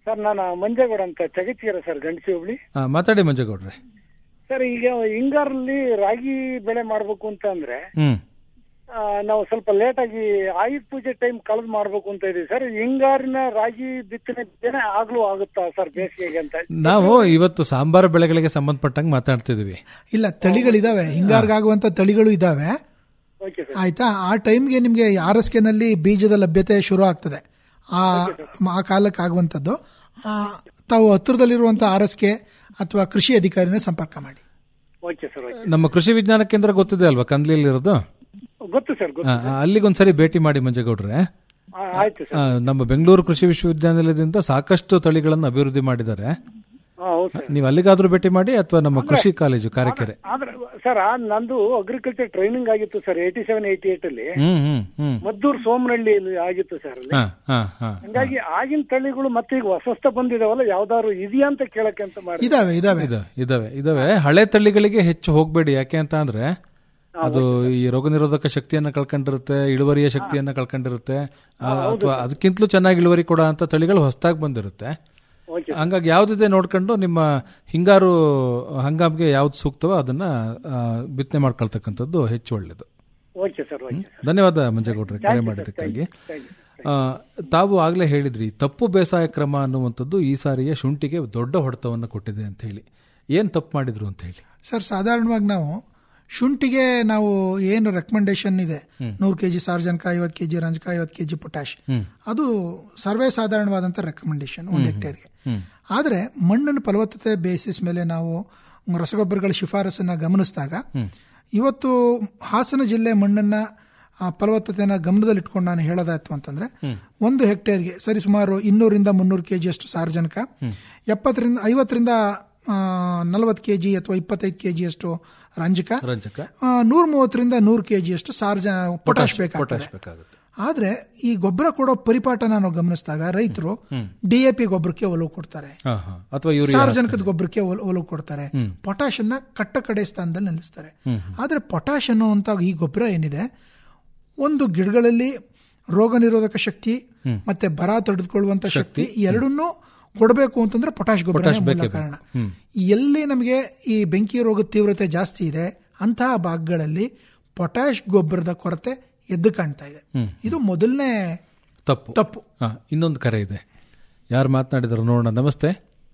S7: ಸರ್ ನಾನು ಮಂಜೇಗೌಡ ಅಂತ ಚಗಚಿರ ಸರ್ ಗಂಡಸಿ ಹುಬ್ಳಿ
S2: ಆ, ಮಾತಾಡಿ ಮಂಜೇಗೌಡ್ರೆ
S7: ಸರ್ ಈಗ ಹಿಂಗಾರಲ್ಲಿ ರಾಗಿ ಬೆಳೆ ಮಾಡ್ಬೇಕು ಅಂತ ಅಂದ್ರೆ
S2: ಹ್ಮ್
S7: ಆ, ನಾವು ಸ್ವಲ್ಪ ಲೇಟ್ ಆಗಿ ಆಯುಧ ಪೂಜೆ ಟೈಮ್ ಕಳೆದು ಮಾಡ್ಬೇಕು ಅಂತ ಇದೀವಿ ಸರ್ ಹಿಂಗಾರಿನ ರಾಗಿ ಬಿತ್ತನೆ ಬಿತ್ತನೆ ಆಗ್ಲೂ ಆಗುತ್ತಾ ಸರ್ ಬೇಸಿಗೆಗೆ ಅಂತ
S2: ನಾವು ಇವತ್ತು ಸಾಂಬಾರು ಬೆಳೆಗಳಿಗೆ ಸಂಬಂಧಪಟ್ಟಂಗೆ ಮಾತಾಡ್ತಿದ್ವಿ
S1: ಇಲ್ಲ ತಳಿಗಳಿದಾವೆ ಹಿಂಗಾರ್ಗಾಗುವಂತ ತಳಿಗಳು ಇದಾವೆ
S7: ಓಕೆ ಸರ್
S1: ಆಯ್ತಾ ಆ ಟೈಮ್ಗೆ ನಿಮಗೆ ಆರ್ ಎಸ್ ಕೆನಲ್ಲಿ ಬೀಜದ ಲಭ್ಯತೆ ಶುರು ಆಗ್ತದೆ ಆ ಆ ಕಾಲಕ್ಕೆ ಆಗುವಂಥದ್ದು ಆ, ತಾವು ಹತ್ತಿರದಲ್ಲಿರುವಂಥ ಆರ್ ಎಸ್ ಕೆ ಅಥವಾ ಕೃಷಿ ಅಧಿಕಾರಿನ ಸಂಪರ್ಕ ಮಾಡಿ
S7: ಓಕೆ ಸರ್ ಓಕೆ
S2: ನಮ್ಮ ಕೃಷಿ ವಿಜ್ಞಾನ ಕೇಂದ್ರ ಗೊತ್ತಿದೆ ಅಲ್ವಾ ಕಂದ್ಲಿಲಿರೋದು
S7: ಗೊತ್ತು ಸರ್ ಗೊತ್ತು
S2: ಆ, ಆ, ಅಲ್ಲಿಗೊಂದ್ಸರಿ ಭೇಟಿ ಮಾಡಿ ಮಂಜೇಗೌಡ್ರೆ
S7: ಆ, ಆಯ್ತು ಸರ್
S2: ಆ, ನಮ್ಮ ಬೆಂಗಳೂರು ಕೃಷಿ ವಿಶ್ವವಿದ್ಯಾನಿಲಯದಿಂದ ಸಾಕಷ್ಟು ತಳಿಗಳನ್ನು ಅಭಿವೃದ್ಧಿ ಮಾಡಿದ್ದಾರೆ
S7: ಹಾ ಹೌದು ಸರ್
S2: ನೀವು ಅಲ್ಲಿಗಾದ್ರೂ ಭೇಟಿ ಮಾಡಿ ಅಥವಾ ನಮ್ಮ ಕೃಷಿ ಕಾಲೇಜು ಕಾರೆಕೆರೆ
S7: ಆದ್ರೆ ಸರ್ ಆ ನಂದು ಅಗ್ರಿಕಲ್ಚರ್ ಟ್ರೈನಿಂಗ್ ಆಗಿತ್ತು sir eighty seven eighty eight ಅಲ್ಲಿ
S2: ಹ್ಮ್ ಹ್ಮ್ ಹ್ಮ್
S7: ಮದ್ದೂರು ಸೋಮನಹಳ್ಳಿ ಆಗಿತ್ತು ಸರ್ ಅಲ್ಲಿ
S2: ಹಾ ಹಾ ಹಾ
S7: ಹಂಗಾಗಿ ಆಗಿನ ತಳಿಗಳು ಮತ್ತೆ ಈಗ ಹೊಸ ಹೊಸ ಬಂದಿದಾವಲ್ಲ ಯಾವ್ದಾದ್ರು ಇದೆಯಾ ಅಂತ ಕೇಳಕ್ಕೆ ಅಂತ ಮಾಡಿ
S1: ಇದಾವೆ ಇದಾವೆ
S2: ಇದಾವೆ ಇದಾವೆ ಇದಾವೆ ಹಳೆ ತಳಿಗಳಿಗೆ ಹೆಚ್ಚು ಹೋಗ್ಬೇಡಿ ಯಾಕೆ ಅಂತ ಅಂದ್ರೆ ಅದು ಈ ರೋಗ ನಿರೋಧಕ ಶಕ್ತಿಯನ್ನ ಕಳ್ಕೊಂಡಿರುತ್ತೆ ಇಳುವರಿಯ ಶಕ್ತಿಯನ್ನ ಕಳ್ಕೊಂಡಿರುತ್ತೆ ಅಥವಾ ಅದಕ್ಕಿಂತಲೂ ಚೆನ್ನಾಗಿ ಇಳುವರಿ ಕೊಡೋ ಅಂತ ತಳಿಗಳು ಹೊಸದಾಗಿ ಬಂದಿರುತ್ತೆ
S7: ಓಕೆ
S2: ಹಂಗಾಗಿ ಯಾವ್ದಿದೆ ನೋಡ್ಕೊಂಡು ನಿಮ್ಮ ಹಿಂಗಾರು ಹಂಗಾಮ್ಗೆ ಯಾವ್ದು ಸೂಕ್ತವೋ ಅದನ್ನ ಆ, ಬಿತ್ತನೆ ಮಾಡ್ಕೊಳ್ತಕ್ಕಂಥದ್ದು ಹೆಚ್ಚು ಒಳ್ಳೇದು
S7: ಓಕೆ ಸರ್ ಓಕೆ
S2: ಧನ್ಯವಾದ ಮಂಜೇಗೌಡ್ರೆ ಕರೆ ಮಾಡಿದ್ದಕ್ಕಾಗಿ ಆ, ತಾವು ಆಗ್ಲೇ ಹೇಳಿದ್ರಿ ತಪ್ಪು ಬೇಸಾಯ ಕ್ರಮ ಅನ್ನುವಂಥದ್ದು ಈ ಸಾರಿಯ ಶುಂಠಿಗೆ ದೊಡ್ಡ ಹೊಡೆತವನ್ನು ಕೊಟ್ಟಿದೆ ಅಂತ ಹೇಳಿ ಏನ್ ತಪ್ಪು ಮಾಡಿದ್ರು ಅಂತ ಹೇಳಿ
S1: ಸರ್ ಸಾಧಾರಣವಾಗಿ ನಾವು ಶುಂಠಿಗೆ ನಾವು ಏನು ರೆಕಮೆಂಡೇಶನ್ ಇದೆ ನೂರು ಕೆಜಿ ಸಾರ್ಜನಕ ಐವತ್ತು ಕೆಜಿ ರಂಜಕ ಐವತ್ತು ಕೆಜಿ ಪೊಟ್ಯಾಶ್ ಅದು ಸರ್ವೇ ಸಾಧಾರಣವಾದಂಥ ರೆಕಮೆಂಡೇಶನ್ ಒಂದು ಹೆಕ್ಟೇರ್ಗೆ ಆದರೆ ಮಣ್ಣಿನ ಫಲವತ್ತತೆ ಬೇಸಿಸ್ ಮೇಲೆ ನಾವು ರಸಗೊಬ್ಬರಗಳ ಶಿಫಾರಸನ್ನ ಗಮನಿಸಿದಾಗ ಇವತ್ತು ಹಾಸನ ಜಿಲ್ಲೆ ಮಣ್ಣನ್ನ ಆ, ಫಲವತ್ತತೆನ ಗಮನದಲ್ಲಿಟ್ಕೊಂಡು ನಾನು ಹೇಳೋದಾಯ್ತು ಅಂತಂದ್ರೆ ಒಂದು ಹೆಕ್ಟೇರ್ಗೆ ಸರಿಸುಮಾರು ಇನ್ನೂರಿಂದ ಮುನ್ನೂರು ಕೆಜಿ ಅಷ್ಟು ಸಾರ್ವಜನಿಕ ಎಪ್ಪತ್ತರಿಂದ ಐವತ್ತರಿಂದ ನಲವತ್ತು ಕೆಜಿ ಅಥವಾ ಇಪ್ಪತ್ತೈದು ಕೆಜಿ ಅಷ್ಟು ರಂಜಕ
S2: ರಂಜಕ
S1: ನೂರ ಮೂವತ್ತರಿಂದ ನೂರು ಕೆಜಿ ಅಷ್ಟು ಸಾರ್ಜ ಪೊಟ್ಯಾಶ್ ಬೇಕಾಗ್ತದೆ
S2: ಪೊಟ್ಯಾಶ್ ಬೇಕಾಗುತ್ತೆ
S1: ಆದ್ರೆ ಈ ಗೊಬ್ಬರ ಕೊಡೋ ಪರಿಪಾಠ ನಾವು ಗಮನಿಸಿದಾಗ ರೈತರು ಡಿಎಪಿ ಗೊಬ್ಬರಕ್ಕೆ ಒಲವು ಕೊಡ್ತಾರೆ
S2: ಹಾ ಹಾ ಅಥವಾ ಯೂರಿಯಾ
S1: ಸಾರ್ವಜನಿಕದ ಗೊಬ್ಬರಕ್ಕೆ ಒಲ- ಒಲವು ಕೊಡ್ತಾರೆ ಪೊಟ್ಯಾಶ್ ಅನ್ನ ಕಟ್ಟ ಕಡೆ ಸ್ಥಾನದಲ್ಲಿ ನಿಲ್ಲಿಸ್ತಾರೆ ಆದ್ರೆ ಪೊಟ್ಯಾಶ್ ಅನ್ನುವಂತ ಈ ಗೊಬ್ಬರ ಏನಿದೆ ಒಂದು ಗಿಡಗಳಲ್ಲಿ ರೋಗ ನಿರೋಧಕ ಶಕ್ತಿ ಮತ್ತೆ ಬರ ತಡೆದುಕೊಳ್ಳುವಂತ ಶಕ್ತಿ ಈ ಎರಡನ್ನೂ ಕೊಡಬೇಕು ಅಂತಂದ್ರೆ ಪೊಟ್ಯಾಶ್ ಗೊಬ್ಬರ ಮೂಲ ಕಾರಣ ಎಲ್ಲಿ ನಮಗೆ ಈ ಬೆಂಕಿ ರೋಗದ ತೀವ್ರತೆ ಜಾಸ್ತಿ ಇದೆ ಅಂತಹ ಭಾಗಗಳಲ್ಲಿ ಪೊಟ್ಯಾಶ್ ಗೊಬ್ಬರದ ಕೊರತೆ ಎದ್ದು ಕಾಣ್ತಾ ಇದೆ ಇದು ಮೊದಲನೇ
S2: ತಪ್ಪು
S1: ತಪ್ಪು
S2: ಹಾ ಇನ್ನೊಂದು ಕರೆ ಇದೆ ಯಾರು ಮಾತನಾಡಿದ್ರು ನೋಡೋಣ ನಮಸ್ತೆ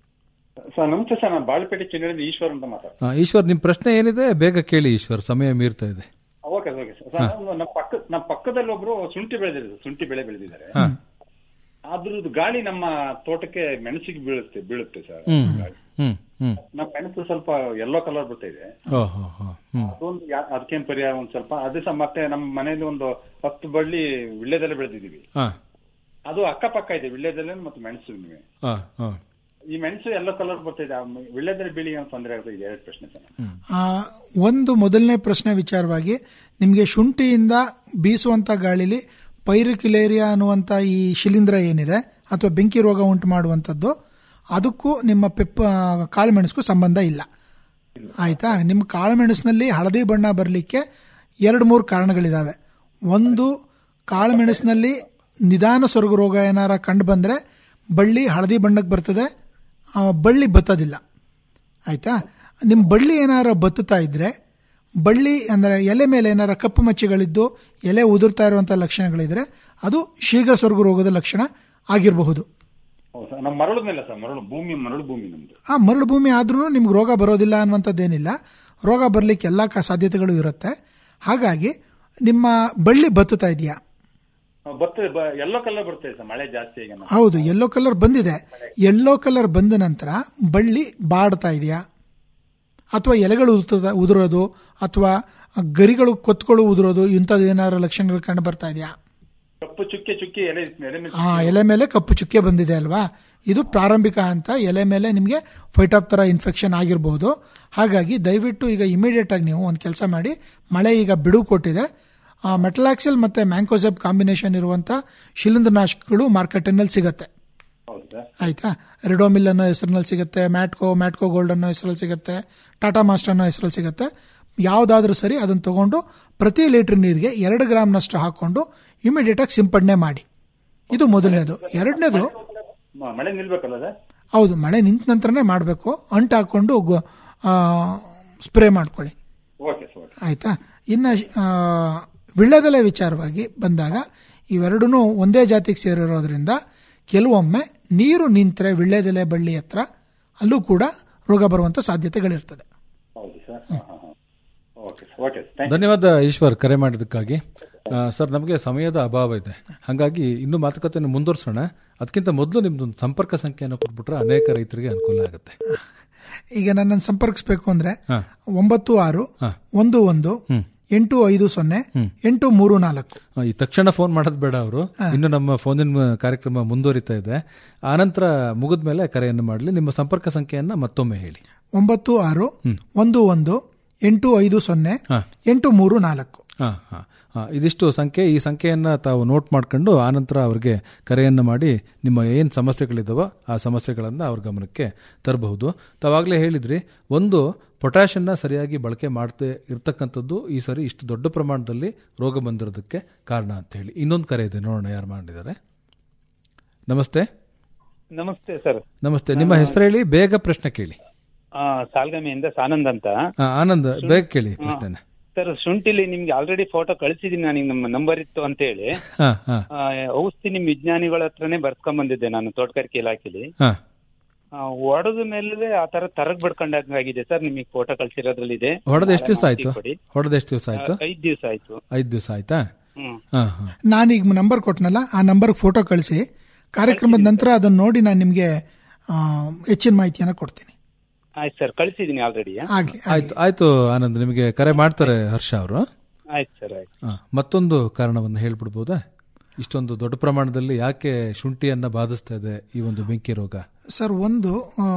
S8: ಸರ್ ನಮಸ್ತೆ ಸರ್ ನಾನು ಬಾಳಪೇಟೆ ಚಿನ್ನದಿಂದ ಈಶ್ವರ್ ಅಂತ ಮಾತಾಡ್ತೀನಿ
S2: ಆ, ಈಶ್ವರ್ ನಿಮ್ ಪ್ರಶ್ನೆ ಏನಿದೆ ಬೇಗ ಕೇಳಿ ಈಶ್ವರ್ ಸಮಯ ಮೀರ್ತಾ ಇದೆ
S8: ಓಕೆ ಓಕೆ ಸರ್ ಸರ್ ನಮ್ಮ- ನಮ್ಮ ಪಕ್ಕ ನಮ್ಮ ಪಕ್ಕದಲ್ಲಿ ಒಬ್ರು ಶುಂಠಿ ಬೆಳೆದಿದ್ದಾರೆ ಶುಂಠಿ ಬೆಳೆ ಬೆಳೆದಿದ್ದಾರೆ ಅದ್ರದ್ದು ಗಾಳಿ ನಮ್ಮ ತೋಟಕ್ಕೆ ಮೆಣಸಿಗೆ ಬೀಳುತ್ತೆ ಬೀಳುತ್ತೆ ಸರ್ ಗಾಳಿ.
S2: ಹ್ಮ್ ಹ್ಮ್
S8: ನಮ್ಮ ಮೆಣಸು ಸ್ವಲ್ಪ ಯೆಲ್ಲೋ ಕಲರ್ ಬರ್ತಾ ಇದೆ
S2: ಓ ಹೋ ಹೋ ಹ್ಮ್
S8: ಅದೊಂದು ಯಾ- ಅದಕ್ಕೇನ್ ಪರಿಹಾರ ಒಂದ್ ಸ್ವಲ್ಪ ಅದೇ ಸಹ ಮತ್ತೆ ನಮ್ಮ ಮನೆಯಲ್ಲಿ ಒಂದು ಹತ್ತು ಬಳ್ಳಿ ವಿಳ್ಳೆದೆಲೆ ಬೆಳೆದಿದ್ದೀವಿ
S2: ಹಾ
S8: ಅದು ಅಕ್ಕಪಕ್ಕ ಇದೆ ವಿಳ್ಳೆದೆಲೆ ಮತ್ತು ಮೆಣಸು ನಿಮಗೆ
S2: ಹಾ ಹಾ
S8: ಈ ಮೆಣಸು ಎಲ್ಲೋ ಕಲರ್ ಬರ್ತಾ ಇದೆ ಆ ಮ- ವಿಳ್ಳೆದೆಲೆ ಬೆಳಿ ಏನು ತೊಂದರೆ ಆಗ್ತದೆ ಇದೆ ಎರಡು ಪ್ರಶ್ನೆ ಸರ್
S1: ಆ, ಒಂದು ಮೊದಲನೇ ಪ್ರಶ್ನೆ ವಿಚಾರವಾಗಿ ನಿಮಗೆ ಶುಂಠಿಯಿಂದ ಬೀಸುವಂತ ಗಾಳಿಲಿ ಪೈರಿಕ್ಯುಲೇರಿಯಾ ಅನ್ನುವಂತ ಈ ಶಿಲೀಂಧ್ರ ಏನಿದೆ ಅಥವಾ ಬೆಂಕಿ ರೋಗ ಉಂಟು ಮಾಡುವಂಥದ್ದು ಅದಕ್ಕೂ ನಿಮ್ಮ ಪೆಪ್ಪ ಕಾಳುಮೆಣಸಿಗೂ ಸಂಬಂಧ ಇಲ್ಲ ಆಯ್ತಾ ನಿಮ್ಮ ಕಾಳುಮೆಣಸಿನಲ್ಲಿ ಹಳದಿ ಬಣ್ಣ ಬರಲಿಕ್ಕೆ ಎರಡು ಮೂರು ಕಾರಣಗಳಿದಾವೆ ಒಂದು ಕಾಳುಮೆಣಸಿನಲ್ಲಿ ನಿಧಾನ ಸೊರಗು ರೋಗ ಏನಾರ ಕಂಡು ಬಂದ್ರೆ ಬಳ್ಳಿ ಹಳದಿ ಬಣ್ಣಕ್ಕೆ ಬರ್ತದೆ ಆ, ಬಳ್ಳಿ ಬತ್ತೋದಿಲ್ಲ ಆಯ್ತಾ ನಿಮ್ಮ ಬಳ್ಳಿ ಏನಾರ ಬತ್ತುತ್ತಾ ಇದ್ರೆ ಬಳ್ಳಿ ಅಂದ್ರೆ ಎಲೆ ಮೇಲೆ ಏನಾರ ಕಪ್ಪು ಮಚ್ಚೆಗಳಿದ್ದು ಎಲೆ ಉದುರ್ತಾ ಇರುವಂತ ಲಕ್ಷಣಗಳಿದ್ರೆ ಅದು ಶೀಘ್ರ ಸೊರಗು ರೋಗದ ಲಕ್ಷಣ ಆಗಿರಬಹುದು
S8: ಹೌದು ಸರ್ ನಮ್ಮ ಮರಳು ಮೇಲೆ ಸರ್ ಮರಳು ಭೂಮಿ ಮರಳು ಭೂಮಿ ನಮ್ದು
S1: ಆ ಮರಳು ಭೂಮಿ ಆದ್ರೂ ನಿಮ್ಗೆ ರೋಗ ಬರೋದಿಲ್ಲ ಅನ್ನುವಂಥದ್ದೇನಿಲ್ಲ ರೋಗ ಬರಲಿಕ್ಕೆ ಎಲ್ಲ ಕ- ಸಾಧ್ಯತೆಗಳು ಇರುತ್ತೆ ಹಾಗಾಗಿ ನಿಮ್ಮ ಬಳ್ಳಿ ಬತ್ತುತ್ತಾ ಇದೆಯಾ
S8: ಬರ್ತದೆ ಎಲ್ಲೋ ಕಲರ್ ಬರ್ತದೆ ಸರ್ ಮಳೆ ಜಾಸ್ತಿ ಈಗ ನಮ್ಮ
S1: ಹೌದು ಯೆಲ್ಲೋ ಕಲರ್ ಬಂದಿದೆ ಯೆಲ್ಲೋ ಕಲರ್ ಬಂದ ನಂತರ ಬಳ್ಳಿ ಬಾಡ್ತಾ ಇದೆಯಾ ಅಥವಾ ಎಲೆಗಳು ಉದುರ್ತದ ಉದುರೋದು ಅಥವಾ ಗರಿಗಳು ಕೊತ್ತುಗಳು ಉದುರೋದು ಇಂಥದ್ದು ಏನಾದ್ರು ಲಕ್ಷಣಗಳು ಕಂಡು ಬರ್ತಾ ಇದೆಯಾ
S8: ಕಪ್ಪು ಚುಕ್ಕೆ ಚುಕ್ಕೆ ಎಲೆ ಎಲೆ ಮೇಲೆ
S1: ಆ ಎಲೆ ಮೇಲೆ ಕಪ್ಪು ಚುಕ್ಕೆ ಬಂದಿದೆ ಅಲ್ವಾ ಇದು ಪ್ರಾರಂಭಿಕ ಹಂತ ಎಲೆ ಮೇಲೆ ನಿಮಗೆ ಫೈಟಾಪ್ ತರ ಇನ್ಫೆಕ್ಷನ್ ಆಗಿರಬಹುದು ಹಾಗಾಗಿ ದಯವಿಟ್ಟು ಈಗ ಇಮಿಡಿಯೇಟ್ ಆಗಿ ನೀವು ಒಂದು ಕೆಲಸ ಮಾಡಿ ಮಳೆ ಈಗ ಬಿಡುವು ಕೊಟ್ಟಿದೆ ಮೆಟಲಾಕ್ಸೆಲ್ ಮತ್ತೆ ಮ್ಯಾಂಕೋಸೆಬ್ ಕಾಂಬಿನೇಷನ್ ಇರುವಂತ ಶಿಲೀಂಧ್ರನಾಶಕಗಳು ಮಾರ್ಕೆಟಿನಲ್ಲಿ ಸಿಗತ್ತೆ
S8: ಹೌದು ಸರ್
S1: ಆಯ್ತಾ ರೆಡೋಮಿಲ್ ಅನ್ನೋ ಹೆಸರಿನಲ್ಲಿ ಸಿಗುತ್ತೆ ಮ್ಯಾಟ್ಕೋ ಮ್ಯಾಟ್ಕೋ ಗೋಲ್ಡ್ ಅನ್ನೋ ಹೆಸರಲ್ಲಿ ಸಿಗುತ್ತೆ ಟಾಟಾ ಮಾಸ್ಟರ್ ಅನ್ನೋ ಹೆಸರಲ್ಲಿ ಸಿಗುತ್ತೆ ಯಾವುದಾದ್ರೂ ಸರಿ ಅದನ್ನು ತಗೊಂಡು ಪ್ರತಿ ಲೀಟರ್ ನೀರಿಗೆ ಎರಡು ಗ್ರಾಮ್ನಷ್ಟು ಹಾಕೊಂಡು ಇಮಿಡಿಯೇಟ್ ಆಗಿ ಸಿಂಪಡಣೆ ಮಾಡಿ ಇದು ಮೊದಲನೇದು ಎರಡನೇದು
S8: ಮ- ಮಳೆ ನಿಲ್ಬೇಕಲ್ಲ ಸರ್
S1: ಹೌದು ಮಳೆ ನಿಂತ ನಂತರನೇ ಮಾಡಬೇಕು ಅಂಟು ಹಾಕೊಂಡು ಸ್ಪ್ರೇ ಮಾಡ್ಕೊಳ್ಳಿ
S8: ಓಕೆ ಸರ್ ಓಕೆ
S1: ಆಯ್ತಾ ಇನ್ನು ಆ, ವಿಳ್ಯದೆಲೆ ವಿಚಾರವಾಗಿ ಬಂದಾಗ ಇವೆರಡೂ ಒಂದೇ ಜಾತಿಗೆ ಸೇರಿರೋದ್ರಿಂದ ಕೆಲವೊಮ್ಮೆ ನೀರು ನಿಂತರೆ ವಿಳ್ಯದೆಲೆ ಬಳ್ಳಿ ಹತ್ರ ಅಲ್ಲೂ ಕೂಡ ರೋಗ ಬರುವಂತ ಸಾಧ್ಯತೆಗಳಿರ್ತದೆ
S8: ಹೌದು ಸರ್ ಹಾಂ ಹಾಂ ಹಾಂ ಓಕೆ ಸರ್ ಓಕೆ ಥ್ಯಾಂಕ್
S2: ಧನ್ಯವಾದ ಈಶ್ವರ್ ಕರೆ ಮಾಡಿದ್ದಕ್ಕಾಗಿ ಆ, ಸರ್ ನಮಗೆ ಸಮಯದ ಅಭಾವ ಇದೆ ಹಾಗಾಗಿ ಇನ್ನೂ ಮಾತುಕತೆಯನ್ನು ಮುಂದುವರಿಸೋಣ ಅದಕ್ಕಿಂತ ಮೊದಲು ನಿಮ್ದೊಂದು ಸಂಪರ್ಕ ಸಂಖ್ಯೆಯನ್ನು ಕೊಟ್ಬಿಟ್ರೆ ಅನೇಕ ರೈತರಿಗೆ ಅನುಕೂಲ ಆಗುತ್ತೆ
S1: ಈಗ ನನ್ನನ್ನು ಸಂಪರ್ಕಿಸಬೇಕು ಅಂದ್ರೆ
S2: ಹಾ.
S1: ಒಂಬತ್ತು ಆರು
S2: ಹಾ.
S1: ಒಂದು ಒಂದು ಎಂಟು ಐದು ಸೊನ್ನೆ ಎಂಟು ಮೂರು ನಾಲ್ಕು
S2: ಆ, ಈ ತಕ್ಷಣ ಫೋನ್ ಮಾಡೋದು ಬೇಡ ಅವರು ಇನ್ನು ನಮ್ಮ ಫೋನಿನ ಕಾರ್ಯಕ್ರಮ ಮುಂದುವರಿತಾ ಇದೆ ಆನಂತರ ಮುಗಿದ ಮೇಲೆ ಕರೆಯನ್ನು ಮಾಡಲಿ ನಿಮ್ಮ ಸಂಪರ್ಕ ಸಂಖ್ಯೆಯನ್ನ ಮತ್ತೊಮ್ಮೆ ಹೇಳಿ
S1: ಒಂಬತ್ತು ಆರು ಒಂದು ಒಂದು ಎಂಟು ಐದು ಸೊನ್ನೆ
S2: ಹಾ.
S1: ಎಂಟು ಮೂರು ನಾಲ್ಕು
S2: ಹಾ, ಹಾ, ಹಾ. ಇದಿಷ್ಟು ಸಂಖ್ಯೆ ಈ ಸಂಖ್ಯೆಯನ್ನ ತಾವು ನೋಟ್ ಮಾಡ್ಕೊಂಡು ಆನಂತರ ಅವರಿಗೆ ಕರೆಯನ್ನ ಮಾಡಿ ನಿಮ್ಮ ಏನ್ ಸಮಸ್ಯೆಗಳಿದಾವೋ ಆ ಸಮಸ್ಯೆಗಳನ್ನ ಅವ್ರ ಗಮನಕ್ಕೆ ತರಬಹುದು ತಾವಾಗಲೇ ಹೇಳಿದ್ರಿ ಒಂದು ಪೊಟ್ಯಾಷನ್ನ ಸರಿಯಾಗಿ ಬಳಕೆ ಮಾಡ್ತಾ ಇರ್ತಕ್ಕಂಥದ್ದು ಈ ಸರಿ ಇಷ್ಟು ದೊಡ್ಡ ಪ್ರಮಾಣದಲ್ಲಿ ರೋಗ ಬಂದಿರೋದಕ್ಕೆ ಕಾರಣ ಅಂತ ಹೇಳಿ ಇನ್ನೊಂದು ಕರೆ ಇದೆ ನೋಡೋಣ ಯಾರು ಮಾಡಿದ್ದಾರೆ ನಮಸ್ತೆ
S9: ನಮಸ್ತೆ ಸರ್
S2: ನಮಸ್ತೆ ನಿಮ್ಮ ಹೆಸರು ಹೇಳಿ ಬೇಗ ಪ್ರಶ್ನೆ ಕೇಳಿ
S9: ಆ, ಸಾಲ್ಗಾಮಿಯಿಂದ ಸಾನಂದ್ ಅಂತ
S2: ಆ, ಆನಂದ್ ಬೇಗ ಕೇಳಿ ಪ್ರಶ್ನೆನ
S9: ಸರ್ ಶುಂಠಿಲಿ ನಿಮ್ಗೆ ಆಲ್ರೆಡಿ ಫೋಟೋ ಕಳಿಸಿದೀನಿ ನನಗೆ ನಮ್ಮ ನಂಬರ್ ಇತ್ತು ಅಂತ ಹೇಳಿ
S2: ಹಾ ಹಾ
S9: ಆ, ಔಷಧಿ ನಿಮ್ ವಿಜ್ಞಾನಿಗಳ ಹತ್ರನೇ ಬರ್ಸ್ಕೊಂಡ್ ಬಂದಿದ್ದೆ ನಾನು ತೋಟಗಾರಿಕೆ ಇಲಾಖೆಲಿ
S2: ಹಾ
S9: ಹೊಡೆದ ಮೇಲೆ ಆ ತರ ತರಗ್ ಬಿಡ್ಕೊಂಡಾಗಿದೆ ಸರ್ ನಿಮಗೆ ಫೋಟೋ ಕಳ್ಸಿರೋದ್ರಲ್ಲಿ ಇದೆ
S2: ಹೊಡೆದ ಎಷ್ಟು ದಿವಸ ಆಯ್ತು
S9: ಕೊಡಿ.
S2: ಹೊಡೆದ ಎಷ್ಟು ದಿವಸ ಆಯ್ತು
S9: ಐದ್ ದಿವಸ ಆಯ್ತು
S2: ಐದು ದಿವಸ ಆಯ್ತಾ
S9: ಹ್ಮ್
S2: ಹಾ ಹಾ
S1: ನಾನೀಗ ನಂಬರ್ ಕೊಟ್ನಲ್ಲ ಆ ನಂಬರ್ಗೆ ಫೋಟೋ ಕಳಿಸಿ ಕಾರ್ಯಕ್ರಮದ ನಂತರ ಅದನ್ನ ನೋಡಿ ನಾನು ನಿಮಗೆ ಹೆಚ್ಚಿನ ಮಾಹಿತಿಯನ್ನು ಕೊಡ್ತೀನಿ
S9: ಆಯ್ತು ಸರ್ ಕಳ್ಸಿದೀನಿ ಆಲ್ರೆಡಿ
S1: ಆಗ್ಲಿ
S2: ಆಯ್ತು ಆಯ್ತು ಆನಂದ್ ನಿಮಗೆ ಕರೆ ಮಾಡ್ತಾರೆ ಹರ್ಷ ಅವರು
S9: ಆಯ್ತು ಸರ್ ಆಯ್ತು
S2: ಮತ್ತೊಂದು ಕಾರಣವನ್ನು ಹೇಳ್ಬಿಡ್ಬೋದಾ ಇಷ್ಟೊಂದು ದೊಡ್ಡ ಪ್ರಮಾಣದಲ್ಲಿ ಯಾಕೆ ಶುಂಠಿಯನ್ನ ಬಾಧಿಸ್ತಾ ಇದೆ ಈ ಒಂದು ಬೆಂಕಿ ರೋಗ
S1: ಸರ್ ಒಂದು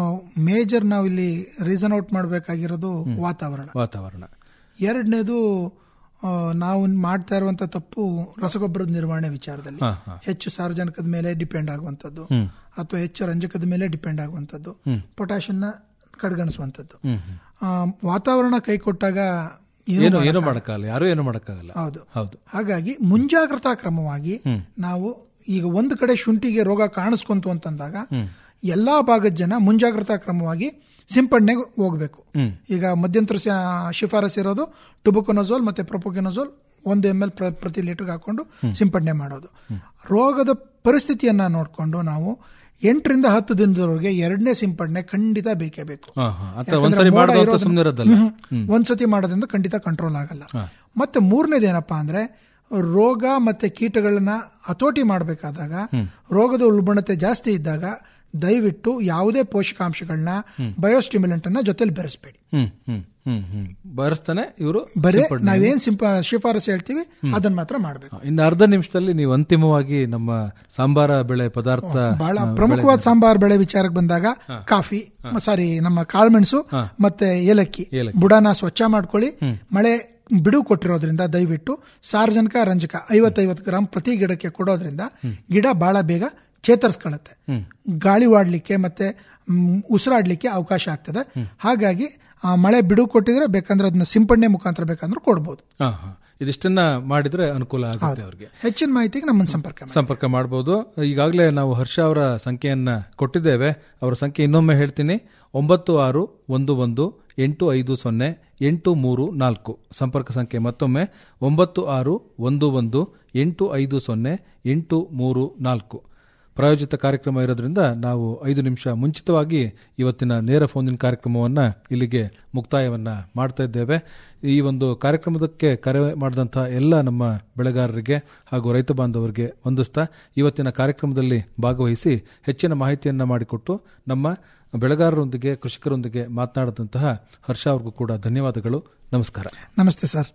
S1: ಮೇಜರ್ ನಾವು ಇಲ್ಲಿ ರೀಸನ್ ಔಟ್ ಮಾಡಬೇಕಾಗಿರೋದು ವಾತಾವರಣ
S2: ವಾತಾವರಣ
S1: ಎರಡನೇದು ಆ, ನಾವು ಮಾಡ್ತಾ ಇರುವಂತ ತಪ್ಪು ರಸಗೊಬ್ಬರದ ನಿರ್ವಹಣೆ ವಿಚಾರದಲ್ಲಿ
S2: ಹಾ, ಹಾ.
S1: ಹೆಚ್ಚು ಸಾರ್ವಜನಿಕದ ಮೇಲೆ ಡಿಪೆಂಡ್ ಆಗುವಂತದ್ದು
S2: ಹ್ಮ್.
S1: ಅಥವಾ ಹೆಚ್ಚು ರಂಜಕದ ಮೇಲೆ ಡಿಪೆಂಡ್ ಆಗುವಂತದ್ದು
S2: ಹ್ಮ್.
S1: ಪೊಟ್ಯಾಷನ್ನ ಕಡೆಗಣಿಸುವಂತದ್ದು
S2: ಹ್ಮ್, ಹ್ಮ್.
S1: ಆ, ವಾತಾವರಣ ಕೈ ಕೊಟ್ಟಾಗ ಏನೂ
S2: ಏನು ಏನು
S1: ಮಾಡಕ್ಕಾಗಲ್ಲ.
S2: ಮಾಡಕ್ಕಾಗಲ್ಲ ಯಾರು ಏನು ಮಾಡಕ್ಕಾಗಲ್ಲ
S1: ಹೌದು
S2: ಹೌದು
S1: ಹಾಗಾಗಿ ಮುಂಜಾಗ್ರತಾ ಕ್ರಮವಾಗಿ
S2: ಹ್ಮ್.
S1: ನಾವು ಈಗ ಒಂದು ಕಡೆ ಶುಂಠಿಗೆ ರೋಗ ಕಾಣಿಸ್ಕೊಂತು ಅಂತಂದಾಗ ಎಲ್ಲಾ ಭಾಗದ ಜನ ಮುಂಜಾಗ್ರತಾ ಕ್ರಮವಾಗಿ ಸಿಂಪಡಣೆಗೆ ಹೋಗಬೇಕು
S2: ಹ್ಮ್.
S1: ಈಗ ಮಧ್ಯಂತರ ಶ- ಶಿಫಾರಸ್ ಇರೋದು ಟುಬುಕೊನಜೋಲ್ ಮತ್ತೆ ಪ್ರೊಪೊಕೊನಜೋಲ್ ಒಂದು ಎಂ ಎಲ್ ಪ್ರತಿ ಲೀಟರ್ಗೆ ಹಾಕೊಂಡು ಸಿಂಪಡಣೆ ಮಾಡೋದು ರೋಗದ ಪರಿಸ್ಥಿತಿಯನ್ನ ನೋಡಿಕೊಂಡು ನಾವು ಎಂಟರಿಂದ ಹತ್ತು ದಿನದವರೆಗೆ ಎರಡನೇ ಸಿಂಪಡಣೆ ಖಂಡಿತ ಬೇಕೇ ಬೇಕು
S2: ಹಾ, ಹಾ. ಅಥವಾ
S1: ಯಾಕಂದ್ರೆ
S2: ಒಂದ್ಸರಿ
S1: ಮೋಡ
S2: ಮಾಡೋದು ಅಂತ
S1: ಇರೋದ್ರಿಂದ-
S2: ಸುಮ್ನಿರೋದಲ್ಲ.
S1: ಹ್ಮ್,
S2: ಹ್ಮ್.
S1: ಒಂದ್ಸತಿ ಮಾಡೋದ್ರಿಂದ ಖಂಡಿತ ಕಂಟ್ರೋಲ್ ಆಗಲ್ಲ ಮತ್ತೆ ಮೂರನೇದು ಏನಪ್ಪಾ ಅಂದ್ರೆ ರೋಗ ಮತ್ತೆ ಕೀಟಗಳನ್ನ ಹತೋಟಿ ಮಾಡಬೇಕಾದಾಗ ರೋಗದ ಉಲ್ಬಣತೆ ಜಾಸ್ತಿ ಇದ್ದಾಗ ದಯವಿಟ್ಟು ಯಾವುದೇ ಪೋಷಕಾಂಶಗಳನ್ನ ಬಯೋಸ್ಟಿಮ್ಯುಲೆಂಟ್ ಅನ್ನ ಜೊತೆಲಿ ಬೆರೆಸಬೇಡಿ
S2: ಹ್ಮ್ ಹ್ಮ್ ಹ್ಮ್ ಹ್ಮ್ ಬರೆಸ್ತಾನೆ ಇವರು
S1: ಬರೇ ನಾವೇನ್ ಸಿಂಪ ಶಿಫಾರಸು ಹೇಳ್ತೀವಿ ಅದನ್ನ ಮಾತ್ರ ಮಾಡಬೇಕು
S2: ಇನ್ನು ಅರ್ಧ ನಿಮಿಷದಲ್ಲಿ ನೀವು ಅಂತಿಮವಾಗಿ ನಮ್ಮ ಸಾಂಬಾರ ಬೆಳೆ ಪದಾರ್ಥ
S1: ಬಹಳ
S2: ಆ,
S1: ಪ್ರಮುಖವಾದ ಸಾಂಬಾರ್ ಬೆಳೆ ವಿಚಾರಕ್ಕೆ ಬಂದಾಗ ಕಾಫಿ ಸಾರಿ ನಮ್ಮ ಕಾಳುಮೆಣಸು ಮತ್ತೆ ಏಲಕ್ಕಿ
S2: ಏಲಕ್ಕಿ.
S1: ಬುಡನ ಸ್ವಚ್ಛ ಮಾಡ್ಕೊಳ್ಳಿ ಮಳೆ ಬಿಡು ಕೊಟ್ಟಿರೋದ್ರಿಂದ ದಯವಿಟ್ಟು ಸಾರ್ವಜನಿಕ ರಂಜಕ ಐವತ್ತೈವತ್ತು ಗ್ರಾಂ ಪ್ರತಿ ಗಿಡಕ್ಕೆ ಕೊಡೋದ್ರಿಂದ ಗಿಡ ಬಹಳ ಬೇಗ ಚೇತರಿಸ್ಕೊಳ್ಳುತ್ತೆ ಗಾಳಿ ವಾಡ್ಲಿಕ್ಕೆ ಮತ್ತೆ ಮ್, ಉಸಿರಾಡ್ಲಿಕ್ಕೆ ಅವಕಾಶ ಆಗ್ತದೆ ಹಾಗಾಗಿ ಆ ಮಳೆ ಬಿಡು ಕೊಟ್ಟಿದ್ರೆ ಬೇಕಂದ್ರೆ ಅದನ್ನ ಸಿಂಪಡಣೆ ಮುಖಾಂತರ ಬೇಕಂದ್ರೆ ಕೊಡ್ಬೋದು
S2: ಹಾ, ಹಾ. ಇದಿಷ್ಟನ್ನ ಮಾಡಿದ್ರೆ ಅನುಕೂಲ ಆಗುತ್ತೆ ಅವ್ರಿಗೆ
S1: ಹೆಚ್ಚಿನ ಮಾಹಿತಿಗೆ ನಮ್ಮನ್ನು ಸಂಪರ್ಕ ಮಾಡಿ
S2: ಸಂಪರ್ಕ ಮಾಡಬಹುದು ಈಗಾಗಲೇ ನಾವು ಹರ್ಷ ಅವರ ಸಂಖ್ಯೆಯನ್ನ ಕೊಟ್ಟಿದ್ದೇವೆ ಅವರ ಸಂಖ್ಯೆ ಇನ್ನೊಮ್ಮೆ ಹೇಳ್ತೀನಿ ಒಂಬತ್ತು ಆರು ಒಂದು ಒಂದು ಎಂಟು ಐದು ಸೊನ್ನೆ ಎಂಟು ಮೂರು ನಾಲ್ಕು ಸಂಪರ್ಕ ಸಂಖ್ಯೆ ಮತ್ತೊಮ್ಮೆ ಒಂಬತ್ತು ಆರು ಒಂದು ಒಂದು ಎಂಟು ಐದು ಸೊನ್ನೆ ಎಂಟು ಮೂರು ನಾಲ್ಕು ಪ್ರಾಯೋಜಿತ ಕಾರ್ಯಕ್ರಮ ಇರೋದ್ರಿಂದ ನಾವು ಐದು ನಿಮಿಷ ಮುಂಚಿತವಾಗಿ ಇವತ್ತಿನ ನೇರ ಫೋನಿನ ಕಾರ್ಯಕ್ರಮವನ್ನು ಇಲ್ಲಿಗೆ ಮುಕ್ತಾಯವನ್ನ ಮಾಡ್ತಾ ಇದ್ದೇವೆ ಈ ಒಂದು ಕಾರ್ಯಕ್ರಮದಕ್ಕೆ ಕರೆ ಮಾಡಿದಂತಹ ಎಲ್ಲ ನಮ್ಮ ಬೆಳೆಗಾರರಿಗೆ ಹಾಗೂ ರೈತ ಬಾಂಧವರಿಗೆ ವಂದಿಸ್ತಾ ಇವತ್ತಿನ ಕಾರ್ಯಕ್ರಮದಲ್ಲಿ ಭಾಗವಹಿಸಿ ಹೆಚ್ಚಿನ ಮಾಹಿತಿಯನ್ನ ಮಾಡಿಕೊಟ್ಟು ನಮ್ಮ ಬೆಳೆಗಾರರೊಂದಿಗೆ ಕೃಷಿಕರೊಂದಿಗೆ ಮಾತನಾಡಿದಂತಹ ಹರ್ಷ ಅವ್ರಿಗೂ ಕೂಡ ಧನ್ಯವಾದಗಳು ನಮಸ್ಕಾರ
S1: ನಮಸ್ತೆ ಸರ್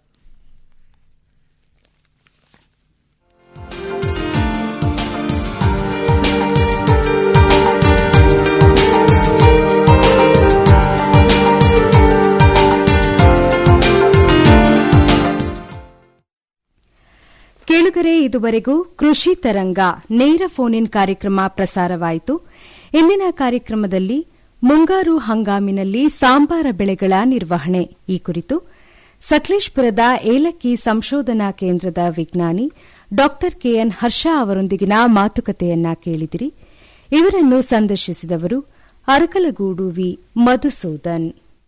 S10: ಕೇಳುಗರೆ ಇದುವರೆಗೂ ಕೃಷಿ ತರಂಗ ನೇರ ಫೋನ್ ಇನ್ ಕಾರ್ಯಕ್ರಮ ಪ್ರಸಾರವಾಯಿತು ಇಂದಿನ ಕಾರ್ಯಕ್ರಮದಲ್ಲಿ ಮುಂಗಾರು ಹಂಗಾಮಿನಲ್ಲಿ ಸಾಂಬಾರ ಬೆಳೆಗಳ ನಿರ್ವಹಣೆ ಈ ಕುರಿತು ಸಕಲೇಶ್ಪುರದ ಏಲಕ್ಕಿ ಸಂಶೋಧನಾ ಕೇಂದ್ರದ ವಿಜ್ಞಾನಿ ಡಾ ಕೆಎನ್ ಹರ್ಷ ಅವರೊಂದಿಗಿನ ಮಾತುಕತೆಯನ್ನ ಕೇಳಿದಿರಿ ಇವರನ್ನು ಸಂದರ್ಶಿಸಿದವರು ಅರಕಲಗೂಡು ವಿ ಮಧುಸೂದನ್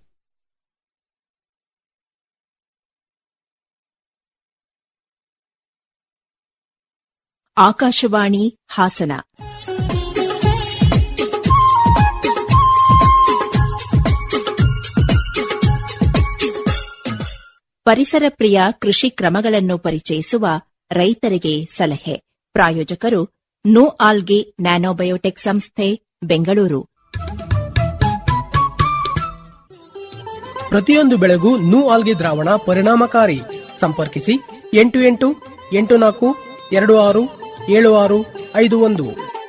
S11: ಆಕಾಶವಾಣಿ ಹಾಸನ ಪರಿಸರ ಪ್ರಿಯ ಕೃಷಿ ಕ್ರಮಗಳನ್ನು ಪರಿಚಯಿಸುವ ರೈತರಿಗೆ ಸಲಹೆ ಪ್ರಾಯೋಜಕರು ನೋ ಆಲ್ಗೆ ನ್ಯಾನೋಬಯೋಟೆಕ್ ಸಂಸ್ಥೆ ಬೆಂಗಳೂರು
S12: ಪ್ರತಿಯೊಂದು ಬೆಳೆಗೂ ನೂ ಆಲ್ಗೆ ದ್ರಾವಣ ಪರಿಣಾಮಕಾರಿ ಸಂಪರ್ಕಿಸಿ ಎಂಟು ಎಂಟು ಎಂಟು ನಾಲ್ಕು ಎರಡು ಆರು ಏಳು ಆರು ಐದು ಒಂದು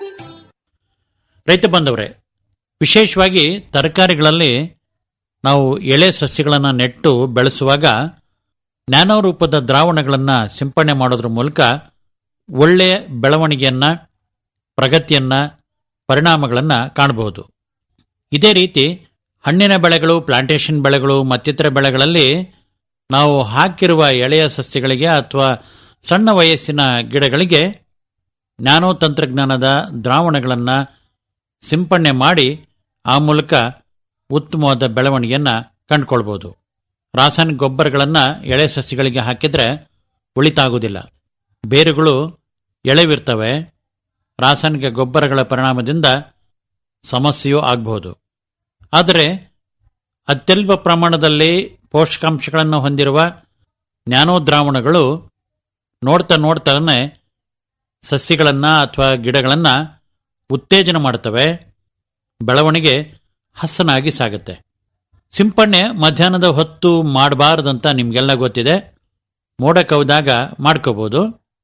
S13: ರೈತ ಬಂದವರೇ ವಿಶೇಷವಾಗಿ ತರಕಾರಿಗಳಲ್ಲಿ ನಾವು ಎಳೆ ಸಸ್ಯಗಳನ್ನು ನೆಟ್ಟು ಬೆಳೆಸುವಾಗ ನ್ಯಾನೋ ರೂಪದ ದ್ರಾವಣಗಳನ್ನು ಸಿಂಪಡಣೆ ಮಾಡೋದ್ರ ಮೂಲಕ ಒಳ್ಳೆಯ ಬೆಳವಣಿಗೆಯನ್ನ ಪ್ರಗತಿಯನ್ನ ಪರಿಣಾಮಗಳನ್ನು ಕಾಣಬಹುದು ಇದೇ ರೀತಿ ಹಣ್ಣಿನ ಬೆಳೆಗಳು ಪ್ಲಾಂಟೇಶನ್ ಬೆಳೆಗಳು ಮತ್ತಿತರ ಬೆಳೆಗಳಲ್ಲಿ ನಾವು ಹಾಕಿರುವ ಎಳೆಯ ಸಸ್ಯಗಳಿಗೆ ಅಥವಾ ಸಣ್ಣ ವಯಸ್ಸಿನ ಗಿಡಗಳಿಗೆ ನ್ಯಾನೋ ತಂತ್ರಜ್ಞಾನದ ದ್ರಾವಣಗಳನ್ನು ಸಿಂಪಡಣೆ ಮಾಡಿ ಆ ಮೂಲಕ ಉತ್ತಮವಾದ ಬೆಳವಣಿಗೆಯನ್ನು ಕಂಡುಕೊಳ್ಬೋದು ರಾಸಾಯನಿಕ ಗೊಬ್ಬರಗಳನ್ನು ಎಳೆ ಸಸ್ಯಗಳಿಗೆ ಹಾಕಿದರೆ ಉಳಿತಾಗುವುದಿಲ್ಲ ಬೇರುಗಳು ಎಳೆವಿರ್ತವೆ ರಾಸಾಯನಿಕ ಗೊಬ್ಬರಗಳ ಪರಿಣಾಮದಿಂದ ಸಮಸ್ಯೆಯೂ ಆಗಬಹುದು ಆದರೆ ಅತ್ಯಲ್ಪ ಪ್ರಮಾಣದಲ್ಲಿ ಪೋಷಕಾಂಶಗಳನ್ನು ಹೊಂದಿರುವ ನ್ಯಾನೋ ದ್ರಾವಣಗಳು ನೋಡ್ತಾ ನೋಡ್ತಾನೆ ಸಸ್ಯಗಳನ್ನು ಅಥವಾ ಗಿಡಗಳನ್ನು ಉತ್ತೇಜನ ಮಾಡ್ತವೆ ಬೆಳವಣಿಗೆ ಹಸನಾಗಿ ಸಾಗುತ್ತೆ ಸಿಂಪಡಣೆ ಮಧ್ಯಾಹ್ನದ ಹೊತ್ತು ಮಾಡಬಾರದಂತ ನಿಮಗೆಲ್ಲ ಗೊತ್ತಿದೆ ಮೋಡ ಕವಿದಾಗ ಮಾಡ್ಕೋಬೋದು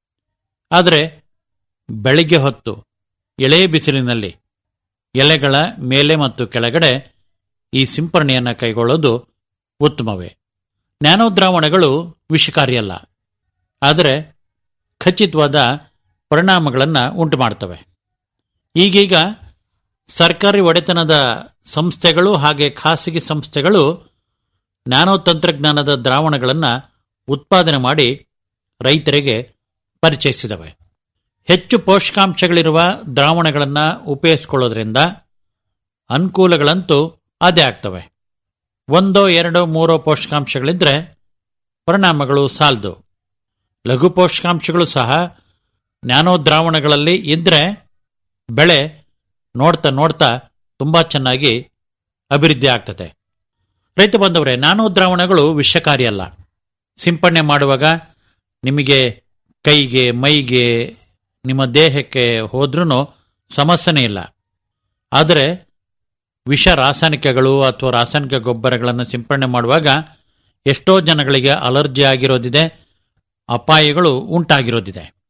S13: ಆದರೆ ಬೆಳಿಗ್ಗೆ ಹೊತ್ತು ಎಳೆ ಬಿಸಿಲಿನಲ್ಲಿ ಎಲೆಗಳ ಮೇಲೆ ಮತ್ತು ಕೆಳಗಡೆ ಈ ಸಿಂಪರಣೆಯನ್ನು ಕೈಗೊಳ್ಳೋದು ಉತ್ತಮವೇ ನ್ಯಾನೋ ದ್ರಾವಣಗಳು ವಿಷಕಾರಿಯಲ್ಲ ಆದರೆ ಖಚಿತವಾದ ಪರಿಣಾಮಗಳನ್ನು ಉಂಟು ಮಾಡ್ತವೆ ಈಗೀಗ ಸರ್ಕಾರಿ ಒಡೆತನದ ಸಂಸ್ಥೆಗಳು ಹಾಗೆ ಖಾಸಗಿ ಸಂಸ್ಥೆಗಳು ನ್ಯಾನೋ ತಂತ್ರಜ್ಞಾನದ ದ್ರಾವಣಗಳನ್ನು ಉತ್ಪಾದನೆ ಮಾಡಿ ರೈತರಿಗೆ ಪರಿಚಯಿಸಿದವೆ ಹೆಚ್ಚು ಪೋಷಕಾಂಶಗಳಿರುವ ದ್ರಾವಣಗಳನ್ನು ಉಪಯೋಗಿಸಿಕೊಳ್ಳೋದ್ರಿಂದ ಅನುಕೂಲಗಳಂತೂ ಅದೇ ಆಗ್ತವೆ ಒಂದೋ ಎರಡೋ ಮೂರೋ ಪೋಷಕಾಂಶಗಳಿದ್ರೆ ಪರಿಣಾಮಗಳು ಸಾಲದು ಲಘು ಪೋಷಕಾಂಶಗಳು ಸಹ ನ್ಯಾನೋ ದ್ರಾವಣಗಳಲ್ಲಿ ಇದ್ರೆ ಬೆಳೆ ನೋಡ್ತಾ ನೋಡ್ತಾ ತುಂಬಾ ಚೆನ್ನಾಗಿ ಅಭಿವೃದ್ಧಿ ಆಗ್ತದೆ ರೈತ ಬಂದವರೇ ನ್ಯಾನೋ ದ್ರಾವಣಗಳು ವಿಷಕಾರಿಯಲ್ಲ ಸಿಂಪಡಣೆ ಮಾಡುವಾಗ ನಿಮಗೆ ಕೈಗೆ ಮೈಗೆ ನಿಮ್ಮ ದೇಹಕ್ಕೆ ಹೋದ್ರೂ ಸಮಸ್ಯೆನೇ ಇಲ್ಲ ಆದರೆ ವಿಷ ರಾಸಾಯನಿಕಗಳು ಅಥವಾ ರಾಸಾಯನಿಕ ಗೊಬ್ಬರಗಳನ್ನು ಸಿಂಪಡಣೆ ಮಾಡುವಾಗ ಎಷ್ಟೋ ಜನಗಳಿಗೆ ಅಲರ್ಜಿ ಆಗಿರೋದಿದೆ ಅಪಾಯಗಳು ಉಂಟಾಗಿರೋದಿದೆ